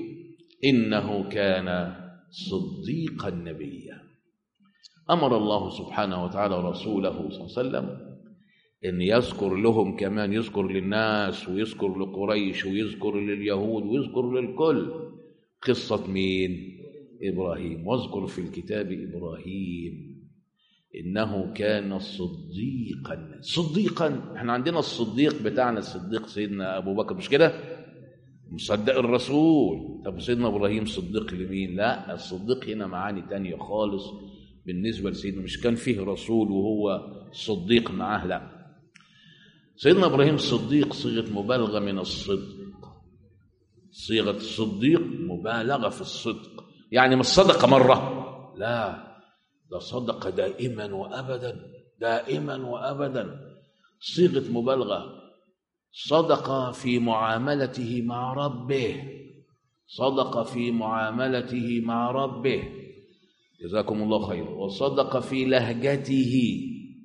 Speaker 1: إنه كان صديقا نبيا أمر الله سبحانه وتعالى رسوله صلى الله عليه وسلم أن يذكر لهم كمان يذكر للناس ويذكر لقريش ويذكر لليهود ويذكر للكل قصة مين؟ إبراهيم واذكر في الكتاب إبراهيم إنه كان صديقا صديقا احنا عندنا الصديق بتاعنا الصديق سيدنا أبو بكر مش كده مصدق الرسول طب سيدنا إبراهيم صديق لمين لا الصديق هنا معاني تانية خالص بالنسبة لسيدنا مش كان فيه رسول وهو صديق معاه لا سيدنا إبراهيم صديق صيغة مبالغة من الصدق صيغة الصديق مبالغة في الصدق يعني مش صدق مرة لا ده صدق دائما وأبدا دائما وأبدا صيغة مبالغة صدق في معاملته مع ربه صدق في معاملته مع ربه جزاكم الله خير وصدق في لهجته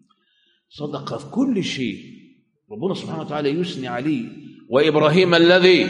Speaker 1: صدق في كل شيء ربنا سبحانه وتعالى يثني عليه وإبراهيم الذي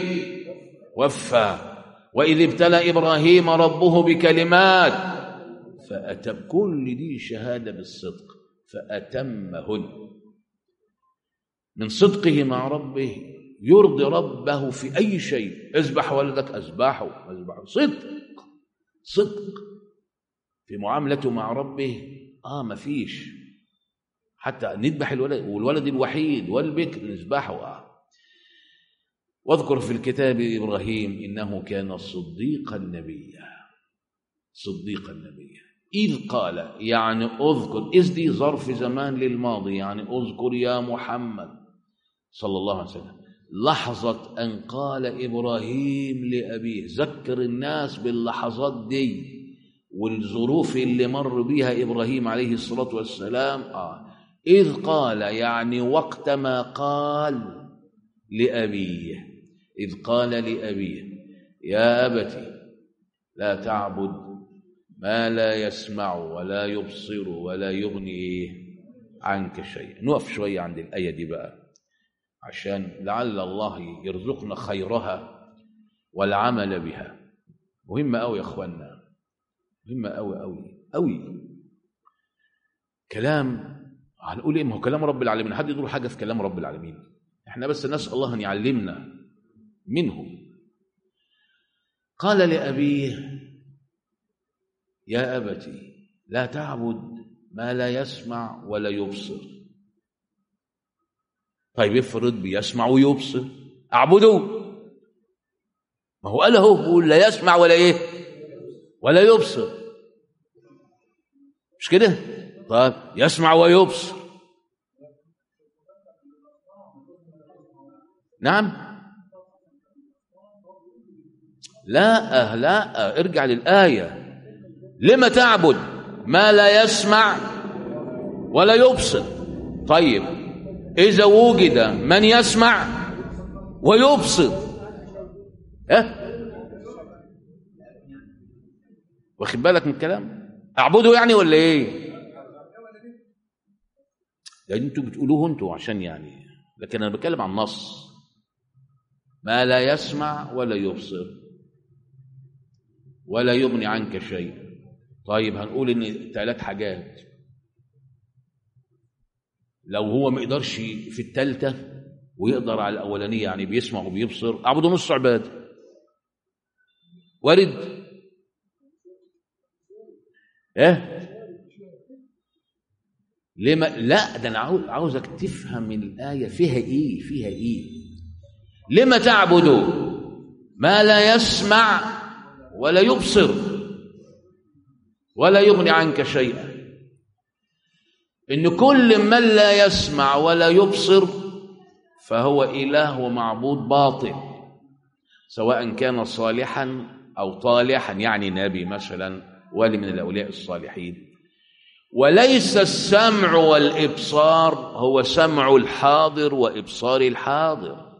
Speaker 1: وفى وإذ ابتلى إبراهيم ربه بكلمات فأتم كل دي شهادة بالصدق فأتمهن من صدقه مع ربه يرضي ربه في أي شيء اذبح ولدك أذبحه أذبحه صدق صدق في معاملته مع ربه آه ما فيش حتى نذبح الولد والولد الوحيد والبكر نذبحه آه واذكر في الكتاب إبراهيم إنه كان صديقا نبيا صديقا نبيا إذ قال يعني أذكر إذ دي ظرف زمان للماضي يعني أذكر يا محمد صلى الله عليه وسلم لحظة أن قال إبراهيم لأبيه ذكر الناس باللحظات دي والظروف اللي مر بها إبراهيم عليه الصلاة والسلام آه. إذ قال يعني وقت ما قال لأبيه إذ قال لأبيه يا أبت لا تعبد ما لا يسمع ولا يبصر ولا يغني عنك شيء نقف شوية عند الآية دي بقى عشان لعل الله يرزقنا خيرها والعمل بها مهمة أوي يا أخوانا مهمة أوي أوي أوي كلام هنقول إيه ما هو كلام رب العالمين حد يقول حاجة في كلام رب العالمين احنا بس نسأل الله أن يعلمنا منه قال لأبيه يا أبتي لا تعبد ما لا يسمع ولا يبصر طيب افرض بيسمع ويبصر اعبده ما هو قال اهو بيقول لا يسمع ولا ايه ولا يبصر مش كده طيب يسمع ويبصر نعم لا لا ارجع للآية لما تعبد ما لا يسمع ولا يبصر طيب إذا وجد من يسمع ويبصر ها واخد بالك من الكلام اعبده يعني ولا ايه يعني انتوا بتقولوه انتوا عشان يعني لكن انا بتكلم عن نص ما لا يسمع ولا يبصر ولا يغني عنك شيء طيب هنقول ان ثلاث حاجات لو هو ما يقدرش في الثالثه ويقدر على الاولانيه يعني بيسمع وبيبصر اعبده نص عباده وارد ايه ليه ما لا ده انا عاوز عاوزك تفهم من الايه فيها ايه فيها ايه لما تعبدوا ما لا يسمع ولا يبصر ولا يغني عنك شيئا ان كل من لا يسمع ولا يبصر فهو اله ومعبود باطل سواء كان صالحا او طالحا يعني نبي مثلا ولي من الاولياء الصالحين وليس السمع والابصار هو سمع الحاضر وابصار الحاضر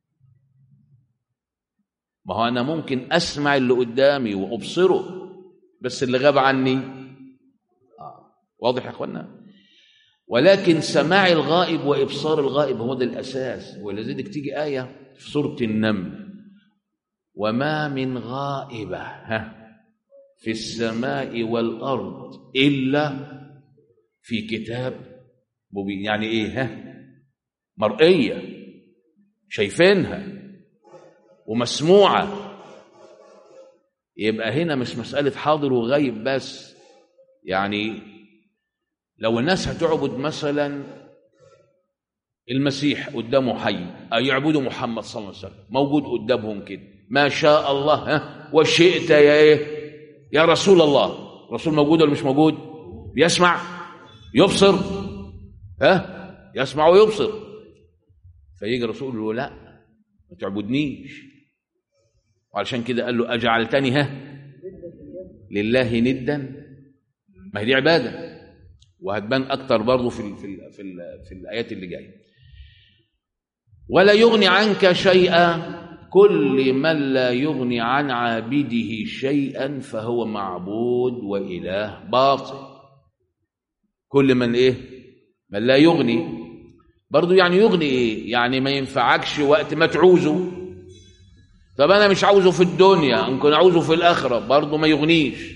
Speaker 1: ما هو انا ممكن اسمع اللي قدامي وابصره بس اللي غاب عني آه. واضح يا اخوانا ولكن سماع الغائب وابصار الغائب هو ده الاساس ولذلك تيجي ايه في سوره النمل وما من غائبه ها في السماء والارض الا في كتاب مبين يعني ايه ها مرئيه شايفينها ومسموعه يبقى هنا مش مساله حاضر وغيب بس يعني لو الناس هتعبد مثلا المسيح قدامه حي أو يعبدوا محمد صلى الله عليه وسلم موجود قدامهم كده ما شاء الله ها وشئت يا ايه يا رسول الله رسول موجود ولا مش موجود بيسمع يبصر ها يسمع ويبصر فيجي الرسول له لا ما تعبدنيش وعلشان كده قال له اجعلتني ها لله ندا ما هي دي عباده وهتبان اكتر برضه في ال في ال في, ال في الايات اللي جايه ولا يغني عنك شيئا كل من لا يغني عن عابده شيئا فهو معبود واله باطل كل من ايه من لا يغني برضه يعني يغني ايه يعني ما ينفعكش وقت ما تعوزه طب انا مش عاوزه في الدنيا ممكن عاوزه في الاخره برضه ما يغنيش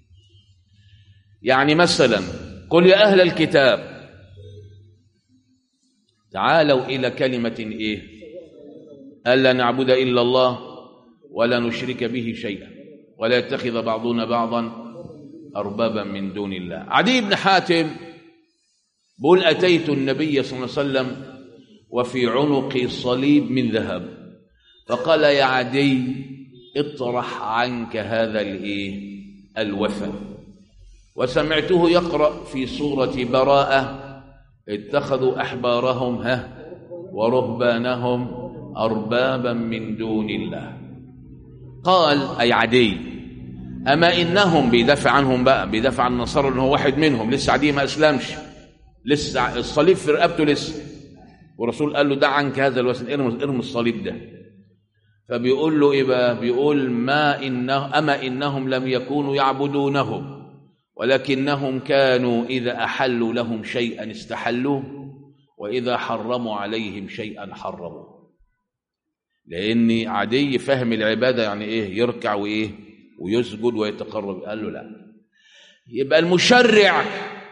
Speaker 1: يعني مثلا قل يا اهل الكتاب تعالوا الى كلمه ايه ألا نعبد إلا الله ولا نشرك به شيئا ولا يتخذ بعضنا بعضا أربابا من دون الله عدي بن حاتم بقول أتيت النبي صلى الله عليه وسلم وفي عنقي صليب من ذهب فقال يا عدي اطرح عنك هذا الايه الوثن وسمعته يقرأ في سورة براءة اتخذوا أحبارهم ها ورهبانهم أربابا من دون الله قال أي عدي أما إنهم بيدافع عنهم بقى بيدافع عن النصارى إنه واحد منهم لسه عدي ما أسلمش لسه الصليب في رقبته لسه والرسول قال له دع عنك هذا الوثن ارمي ارمي الصليب ده فبيقول له ايه بقى بيقول ما انه اما انهم لم يكونوا يعبدونه ولكنهم كانوا اذا احلوا لهم شيئا استحلوه واذا حرموا عليهم شيئا حرموه لان عدي فهم العباده يعني ايه يركع وايه ويسجد ويتقرب قال له لا يبقى المشرع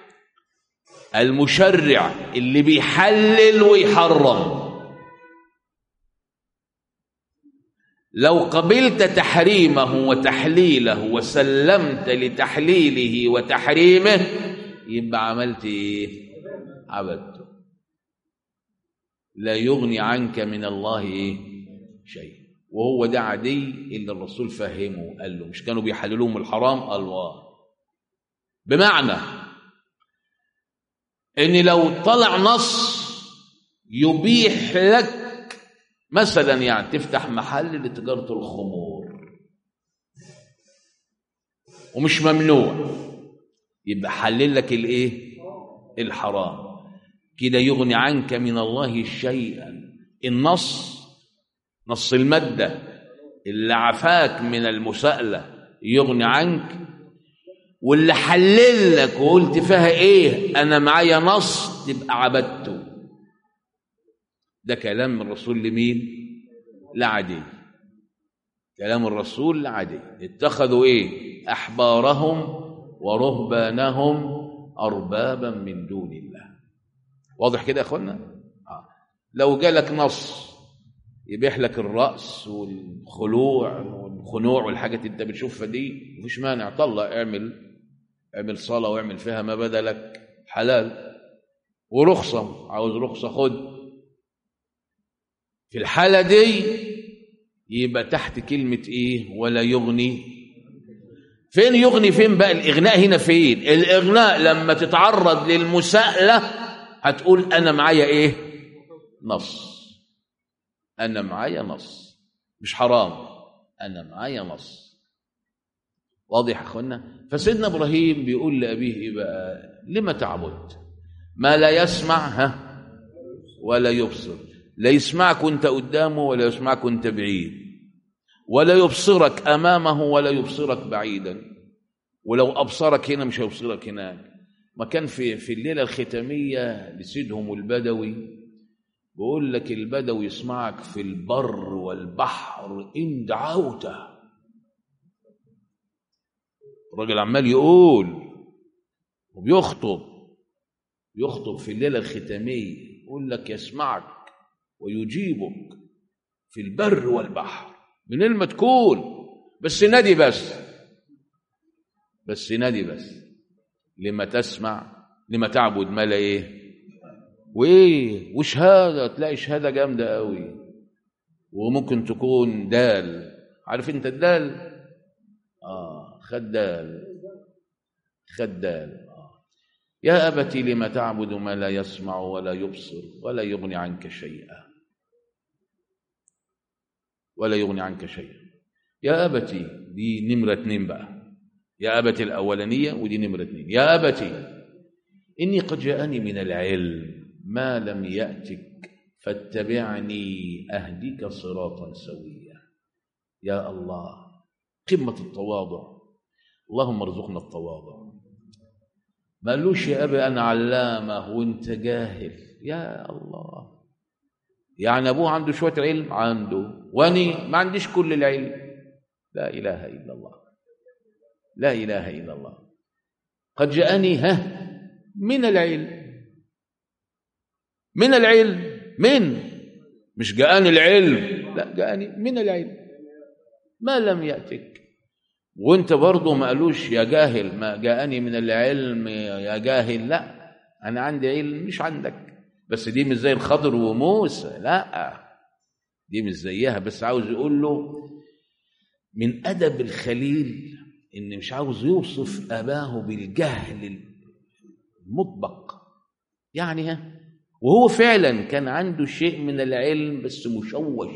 Speaker 1: المشرع اللي بيحلل ويحرم لو قبلت تحريمه وتحليله وسلمت لتحليله وتحريمه يبقى عملت ايه عبدته لا يغني عنك من الله ايه شيء وهو ده عدي اللي الرسول فهمه قال له مش كانوا بيحللوهم الحرام قال الله بمعنى ان لو طلع نص يبيح لك مثلا يعني تفتح محل لتجارة الخمور ومش ممنوع يبقى حلل لك الايه الحرام كده يغني عنك من الله شيئا النص نص المادة اللي عفاك من المساءلة يغني عنك واللي حلل لك وقلت فيها ايه انا معايا نص تبقى عبدته ده كلام الرسول لمين لعدي كلام الرسول لعدي اتخذوا ايه احبارهم ورهبانهم اربابا من دون الله واضح كده يا اخوانا آه. لو جالك نص يبيح لك الراس والخلوع والخنوع والحاجات اللي انت بتشوفها دي مفيش مانع طلع اعمل اعمل صلاه واعمل فيها ما بدا لك حلال ورخصه عاوز رخصه خد في الحالة دي يبقى تحت كلمة ايه ولا يغني فين يغني فين بقى الإغناء هنا فين الإغناء لما تتعرض للمساءلة هتقول أنا معايا ايه نص أنا معايا نص مش حرام أنا معايا نص واضح يا أخوانا فسيدنا إبراهيم بيقول لأبيه إيه بقى لما تعبد ما لا يسمع ها ولا يبصر لا يسمعك وانت قدامه ولا يسمعك وانت بعيد ولا يبصرك امامه ولا يبصرك بعيدا ولو ابصرك هنا مش هيبصرك هناك ما كان في في الليله الختاميه لسيدهم البدوي بيقول لك البدوي يسمعك في البر والبحر ان دعوته الراجل عمال يقول وبيخطب يخطب في الليله الختاميه يقول لك يسمعك ويجيبك في البر والبحر من ما تكون بس نادي بس بس نادي بس لما تسمع لما تعبد ما لا ايه وايه وشهاده تلاقي شهاده جامده قوي وممكن تكون دال عارف انت الدال اه خدال خدال آه. يا ابتي لم تعبد ما لا يسمع ولا يبصر ولا يغني عنك شيئا ولا يغني عنك شيئا يا أبتي دي نمرة اتنين بقى يا أبتي الأولانية ودي نمرة اتنين يا أبتي إني قد جاءني من العلم ما لم يأتك فاتبعني أهدك صراطا سويا يا الله قمة التواضع اللهم ارزقنا التواضع ما قالوش يا أبي أنا علامة وأنت جاهل يا الله يعني ابوه عنده شويه علم عنده واني ما عنديش كل العلم لا اله الا الله لا اله الا الله قد جاءني ها من العلم من العلم من مش جاءني العلم لا جاءني من العلم ما لم يأتك وانت برضه ما قالوش يا جاهل ما جاءني من العلم يا جاهل لا انا عندي علم مش عندك بس دي مش زي الخضر وموسى لا دي مش زيها بس عاوز يقول له من ادب الخليل ان مش عاوز يوصف اباه بالجهل المطبق يعني ها وهو فعلا كان عنده شيء من العلم بس مشوش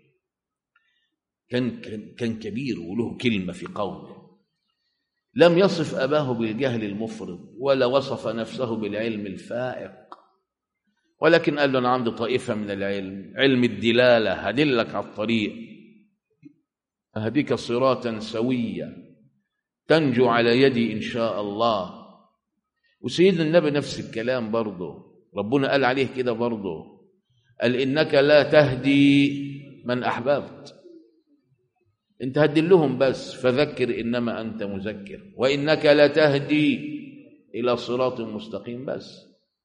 Speaker 1: كان كان كان كبير وله كلمه في قومه لم يصف اباه بالجهل المفرط ولا وصف نفسه بالعلم الفائق ولكن قال له انا عندي طائفه من العلم علم الدلاله هدلك على الطريق اهديك صراطا سويا تنجو على يدي ان شاء الله وسيدنا النبي نفس الكلام برضه ربنا قال عليه كده برضه قال انك لا تهدي من احببت انت هدلهم بس فذكر انما انت مذكر وانك لا تهدي الى صراط مستقيم بس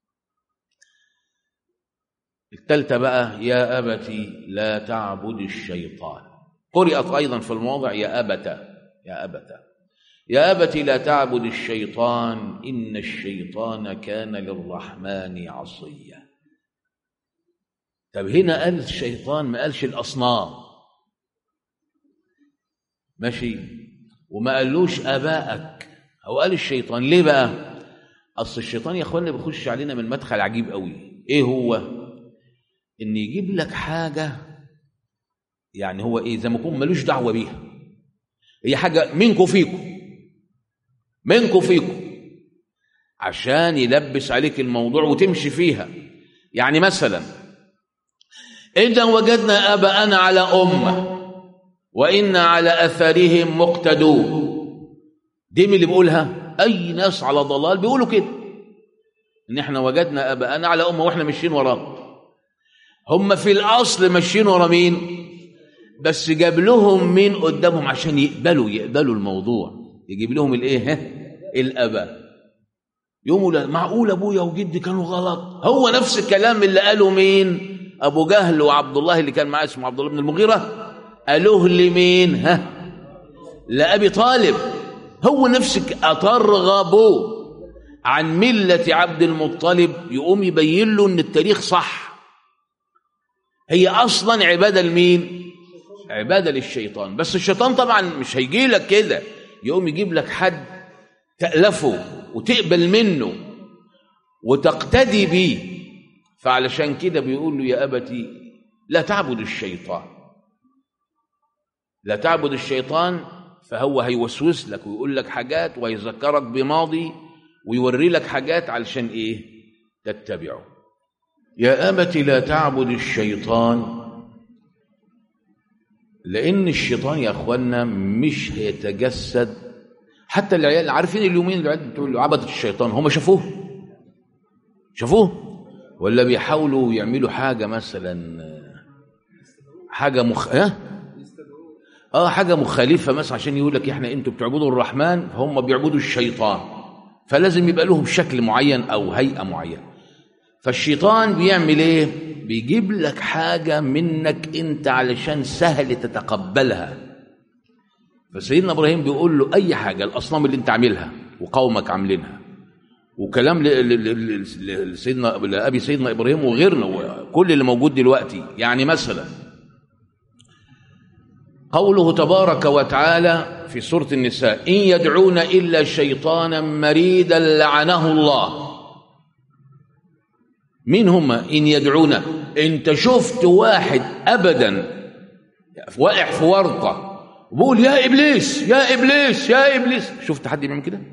Speaker 1: الثالثه بقى يا ابتي لا تعبد الشيطان قرات ايضا في المواضع يا ابتا يا ابتا يا ابت لا تعبد الشيطان ان الشيطان كان للرحمن عصيا طب هنا قال الشيطان ما قالش الاصنام ماشي وما قالوش ابائك هو قال الشيطان ليه بقى اصل الشيطان يا اخوانا بيخش علينا من مدخل عجيب قوي ايه هو ان يجيب لك حاجه يعني هو ايه زي ما يكون ملوش دعوه بيها هي حاجه منكم فيكم منكم فيكم عشان يلبس عليك الموضوع وتمشي فيها يعني مثلا إذا وجدنا آباءنا على أمة وإنا على أثرهم مقتدون دي من اللي بيقولها أي ناس على ضلال بيقولوا كده إن إحنا وجدنا آباءنا على أمة وإحنا ماشيين وراهم هم في الأصل ماشيين ورا مين بس جاب لهم مين قدامهم عشان يقبلوا يقبلوا الموضوع يجيب لهم الايه ها الاباء يقوموا لا معقول ابويا وجدي كانوا غلط هو نفس الكلام اللي قاله مين ابو جهل وعبد الله اللي كان معاه اسمه عبد الله بن المغيره قالوه لمين ها لابي طالب هو نفسك اترغبوا عن مله عبد المطلب يقوم يبين له ان التاريخ صح هي اصلا عباده لمين عباده للشيطان بس الشيطان طبعا مش هيجي لك كده يقوم يجيب لك حد تألفه وتقبل منه وتقتدي بيه فعلشان كده بيقول له يا أبتي لا تعبد الشيطان لا تعبد الشيطان فهو هيوسوس لك ويقول لك حاجات ويذكرك بماضي ويوري لك حاجات علشان ايه تتبعه يا أبت لا تعبد الشيطان لأن الشيطان يا أخوانا مش هيتجسد حتى العيال عارفين اليومين العيال بتقول عبدة الشيطان هم شافوه شافوه ولا بيحاولوا يعملوا حاجة مثلا حاجة مخ اه, آه حاجة مخالفة مثلا عشان يقول لك احنا انتوا بتعبدوا الرحمن هم بيعبدوا الشيطان فلازم يبقى لهم شكل معين او هيئة معينة فالشيطان بيعمل ايه بيجيب لك حاجة منك انت علشان سهل تتقبلها فسيدنا ابراهيم بيقول له اي حاجة الاصنام اللي انت عاملها وقومك عاملينها وكلام لسيدنا لابي سيدنا ابراهيم وغيرنا وكل اللي موجود دلوقتي يعني مثلا قوله تبارك وتعالى في سوره النساء ان يدعون الا شيطانا مريدا لعنه الله مين هم ان يدعون انت شفت واحد ابدا واقع في ورطه بقول يا ابليس يا ابليس يا ابليس شفت حد بيعمل كده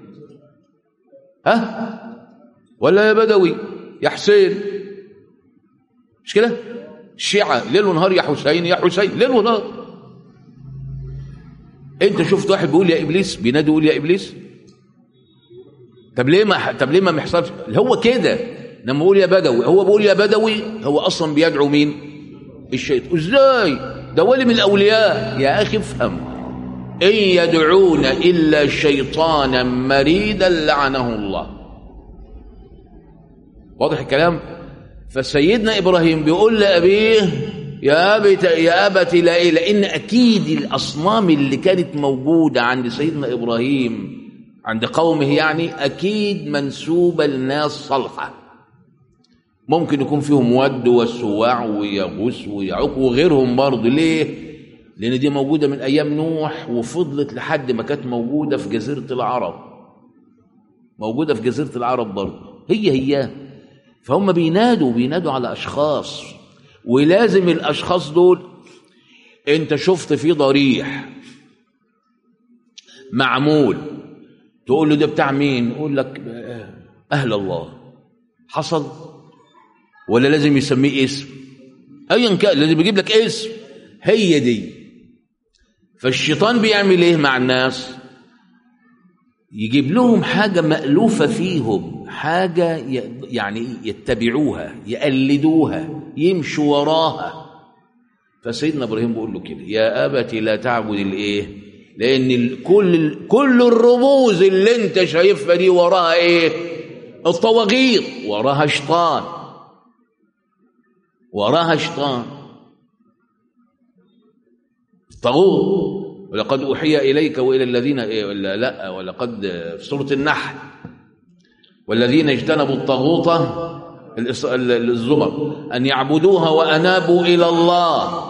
Speaker 1: ها ولا يا بدوي يا حسين مش كده الشيعة ليل ونهار يا حسين يا حسين ليل ونهار انت شفت واحد بيقول يا ابليس بينادي يقول يا ابليس طب ليه ما طب ليه ما بيحصلش هو كده لما يقول يا بدوي هو بيقول يا بدوي هو اصلا بيدعو مين الشيطان ازاي ده ولي من الاولياء يا اخي افهم ان يدعون الا شيطانا مريدا لعنه الله واضح الكلام فسيدنا ابراهيم بيقول لابيه يا أبت يا أبت لا إيه لأن أكيد الأصنام اللي كانت موجودة عند سيدنا إبراهيم عند قومه يعني أكيد منسوبة لناس صالحة ممكن يكون فيهم ود والسواع ويغوث ويعوق وغيرهم برضه ليه؟ لأن دي موجودة من أيام نوح وفضلت لحد ما كانت موجودة في جزيرة العرب موجودة في جزيرة العرب برضه هي هي فهم بينادوا بينادوا على أشخاص ولازم الأشخاص دول أنت شفت فيه ضريح معمول تقول له ده بتاع مين يقول لك أهل الله حصل ولا لازم يسميه اسم ايا كان لازم يجيب لك اسم هي دي فالشيطان بيعمل ايه مع الناس يجيب لهم حاجة مألوفة فيهم حاجة يعني يتبعوها يقلدوها يمشوا وراها فسيدنا ابراهيم بيقول له كده يا ابت لا تعبد الايه لان كل كل الرموز اللي انت شايفها دي وراها ايه الطواغيط وراها شيطان وراها شيطان طاغوت ولقد اوحي اليك والى الذين إيه ولا لا ولقد في سوره النحل والذين اجتنبوا الطاغوت الزمر ان يعبدوها وانابوا الى الله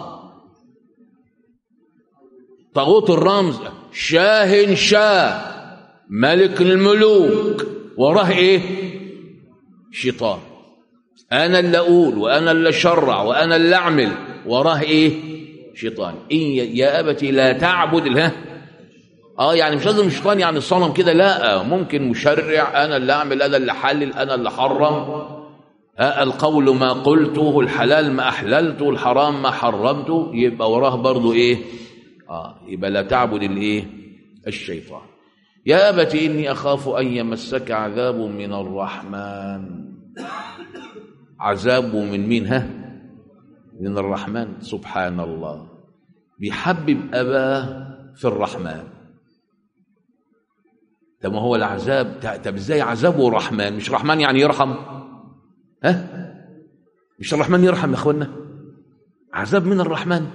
Speaker 1: طاغوت الرمز شاه شاه ملك الملوك وراه ايه شيطان انا اللي اقول وانا اللي اشرع وانا اللي اعمل وراه ايه شيطان إن يا ابتي لا تعبد ها اه يعني مش لازم شيطان يعني الصنم كده لا ممكن مشرع انا اللي اعمل انا اللي حلل انا اللي حرم آه القول ما قلته الحلال ما احللته الحرام ما حرمته يبقى وراه برضو ايه اه يبقى لا تعبد الايه الشيطان يا ابت اني اخاف ان يمسك عذاب من الرحمن عذاب من مين ها من الرحمن سبحان الله بيحبب اباه في الرحمن طب ما هو العذاب طب ازاي عذابه رحمن مش رحمن يعني يرحم ها مش الرحمن يرحم يا اخوانا عذاب من الرحمن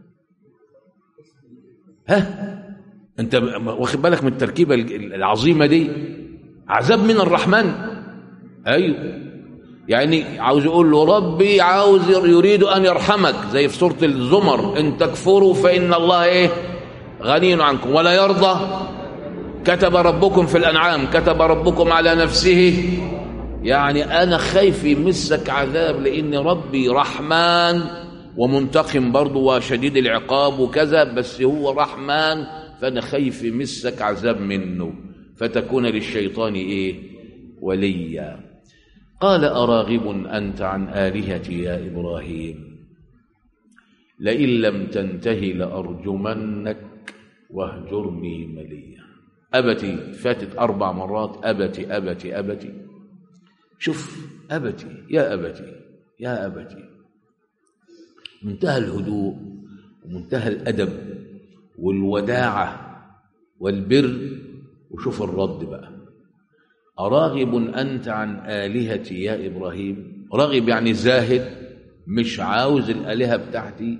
Speaker 1: ها انت واخد بالك من التركيبه العظيمه دي عذاب من الرحمن ايوه يعني عاوز يقول له ربي عاوز يريد ان يرحمك زي في سوره الزمر ان تكفروا فان الله ايه غني عنكم ولا يرضى كتب ربكم في الانعام كتب ربكم على نفسه يعني انا خايف يمسك عذاب لان ربي رحمن ومنتقم برضه وشديد العقاب وكذا بس هو رحمن فانا خايف يمسك عذاب منه فتكون للشيطان ايه وليا قال اراغب انت عن الهتي يا ابراهيم لئن لم تنته لارجمنك واهجرني مليا ابتي فاتت اربع مرات ابتي ابتي ابتي شوف ابتي يا ابتي يا ابتي منتهى الهدوء ومنتهى الادب والوداعه والبر وشوف الرد بقى أراغب أنت عن آلهتي يا إبراهيم راغب يعني زاهد مش عاوز الآلهة بتاعتي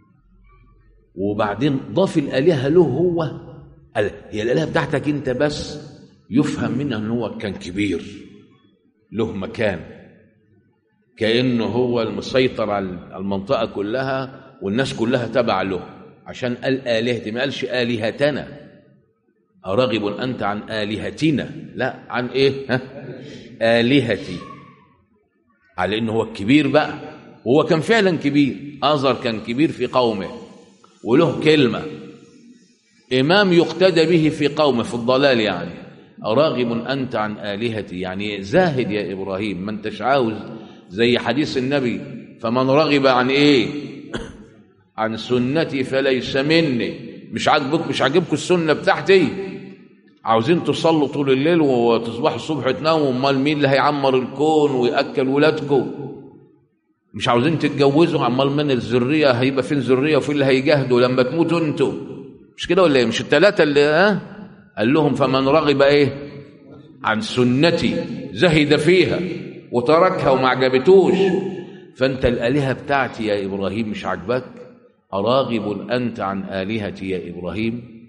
Speaker 1: وبعدين ضاف الآلهة له هو هي الآلهة بتاعتك أنت بس يفهم منها أنه هو كان كبير له مكان كأنه هو المسيطر على المنطقة كلها والناس كلها تبع له عشان قال آلهتي ما قالش آلهتنا أراغب أنت عن آلهتنا لا عن إيه ها؟ آلهتي على إنه هو الكبير بقى وهو كان فعلا كبير آزر كان كبير في قومه وله كلمة إمام يقتدى به في قومه في الضلال يعني أراغب أنت عن آلهتي يعني زاهد يا إبراهيم ما أنتش عاوز زي حديث النبي فمن رغب عن إيه عن سنتي فليس مني مش عاجبك مش عاجبكم السنة بتاعتي عاوزين تصلوا طول الليل وتصبحوا الصبح تناموا امال مين اللي هيعمر الكون وياكل ولادكم مش عاوزين تتجوزوا امال من الذريه هيبقى فين ذريه وفين اللي هيجاهدوا لما تموتوا انتوا مش كده ولا ايه مش الثلاثه اللي ها قال لهم فمن رغب ايه عن سنتي زهد فيها وتركها وما عجبتوش فأنت الآلهة بتاعتي يا إبراهيم مش عاجباك أراغب أنت عن آلهتي يا إبراهيم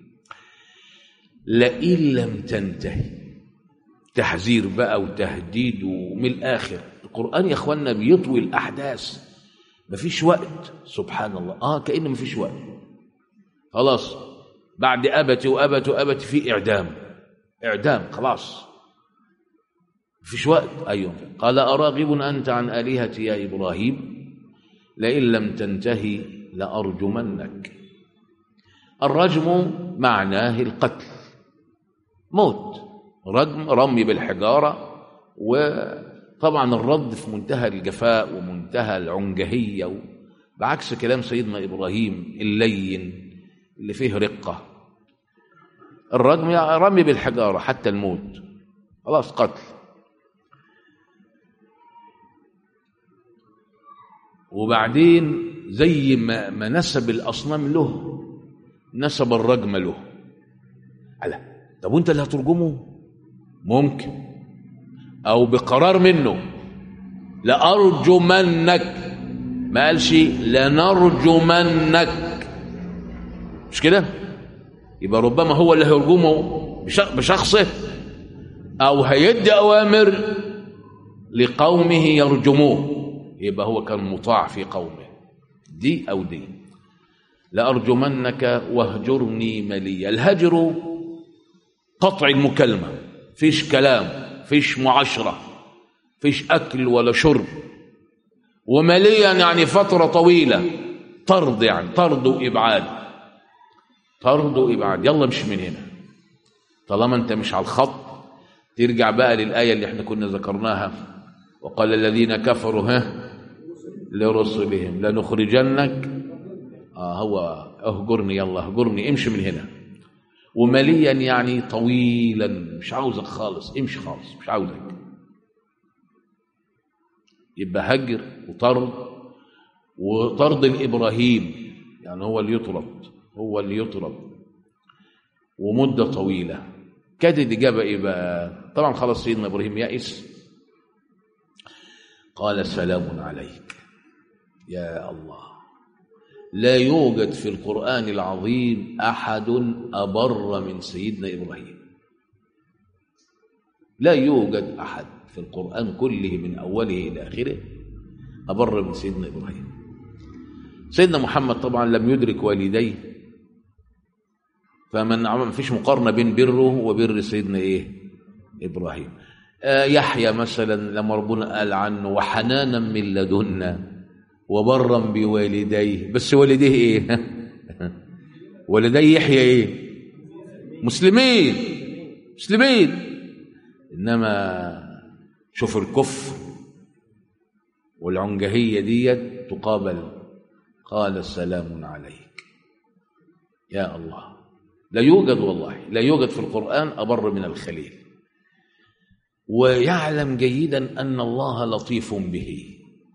Speaker 1: لئن لم تنتهي تحذير بقى وتهديد ومن الآخر القرآن يا أخوانا بيطوي الأحداث مفيش وقت سبحان الله آه كأن مفيش وقت خلاص بعد أبت وأبت وأبت في إعدام إعدام خلاص مفيش وقت أيوة قال أراغب أنت عن آلهتي يا إبراهيم لئن لم تنتهي لأرجمنك الرجم معناه القتل موت رجم رمي بالحجارة وطبعا الرد في منتهى الجفاء ومنتهى العنجهية بعكس كلام سيدنا إبراهيم اللين اللي فيه رقة الرجم يعني رمي بالحجارة حتى الموت خلاص قتل وبعدين زي ما, ما نسب الأصنام له نسب الرجم له على طب وانت اللي هترجمه ممكن او بقرار منه لأرجمنك ما قالش لنرجمنك مش كده يبقى ربما هو اللي هيرجمه بشخصه او هيدي اوامر لقومه يرجموه يبقى هو كان مطاع في قومه دي او دي لأرجمنك واهجرني مليا الهجر قطع المكالمة فيش كلام فيش معاشرة فيش أكل ولا شرب ومليا يعني فترة طويلة طرد يعني طرد وإبعاد طرد وإبعاد يلا مش من هنا طالما أنت مش على الخط ترجع بقى للآية اللي احنا كنا ذكرناها وقال الذين كفروا ها لرسلهم لنخرجنك آه هو اهجرني يلا اهجرني امشي من هنا ومليا يعني طويلا مش عاوزك خالص امشي خالص مش عاوزك يبقى هجر وطرد وطرد الابراهيم يعني هو اللي يطرد هو اللي يطرد ومده طويله كانت الاجابه ايه بقى طبعا خلاص سيدنا ابراهيم يئس قال سلام عليك يا الله لا يوجد في القرآن العظيم أحد أبر من سيدنا إبراهيم لا يوجد أحد في القرآن كله من أوله إلى آخره أبر من سيدنا إبراهيم سيدنا محمد طبعا لم يدرك والديه فمن ما فيش مقارنة بين بره وبر سيدنا إيه إبراهيم آه يحيى مثلا لما ربنا قال عنه وحنانا من لدنا وبرا بوالديه بس والديه ايه والديه يحيى ايه مسلمين مسلمين انما شوف الكفر والعنجهيه ديت تقابل قال سلام عليك يا الله لا يوجد والله لا يوجد في القران ابر من الخليل ويعلم جيدا ان الله لطيف به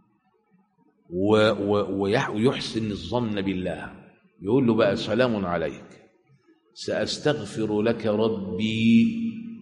Speaker 1: ويحسن الظن بالله يقول له بقى سلام عليك سأستغفر لك ربي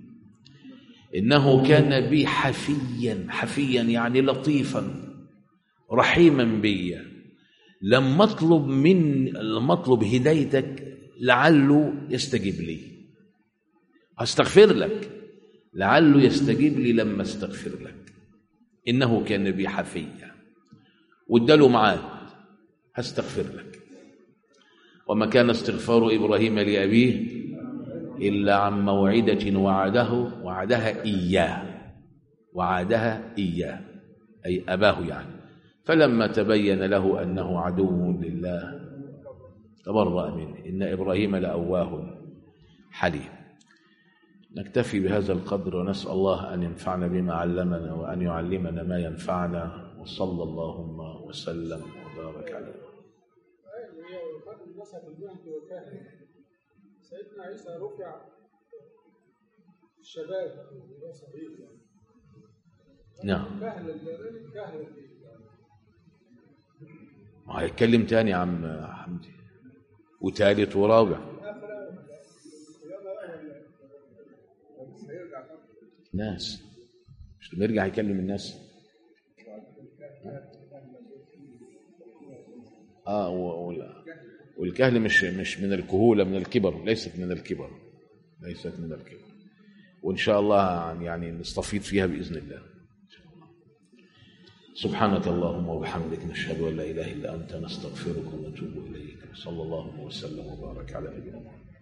Speaker 1: إنه كان بي حفيا حفيا يعني لطيفا رحيما بي لما اطلب من لما اطلب هدايتك لعله يستجيب لي هستغفر لك لعله يستجيب لي لما استغفر لك إنه كان بي حفيا واداله معاد هستغفر لك وما كان استغفار ابراهيم لابيه الا عن موعده وعده وعدها اياه وعدها اياه اي اباه يعني فلما تبين له انه عدو لله تبرأ منه ان ابراهيم لاواه حليم نكتفي بهذا القدر ونسال الله ان ينفعنا بما علمنا وان يعلمنا ما ينفعنا وصلى اللهم وسلم وبارك عليه
Speaker 2: هي وفاة النسب المهدي وكاهن سيدنا عيسى رفع الشباب وهو صغير يعني
Speaker 1: نعم
Speaker 2: كهل كهل
Speaker 1: ما هيتكلم تاني يا عم حمدي وتالت ورابع ناس مش لما يرجع يكلم الناس اه و- وال- والكهل مش مش من الكهوله من الكبر ليست من الكبر ليست من الكبر وان شاء الله يعني نستفيد فيها باذن الله سبحانك اللهم وبحمدك نشهد ان لا اله الا انت نستغفرك ونتوب اليك صلى الله وسلم وبارك على نبينا محمد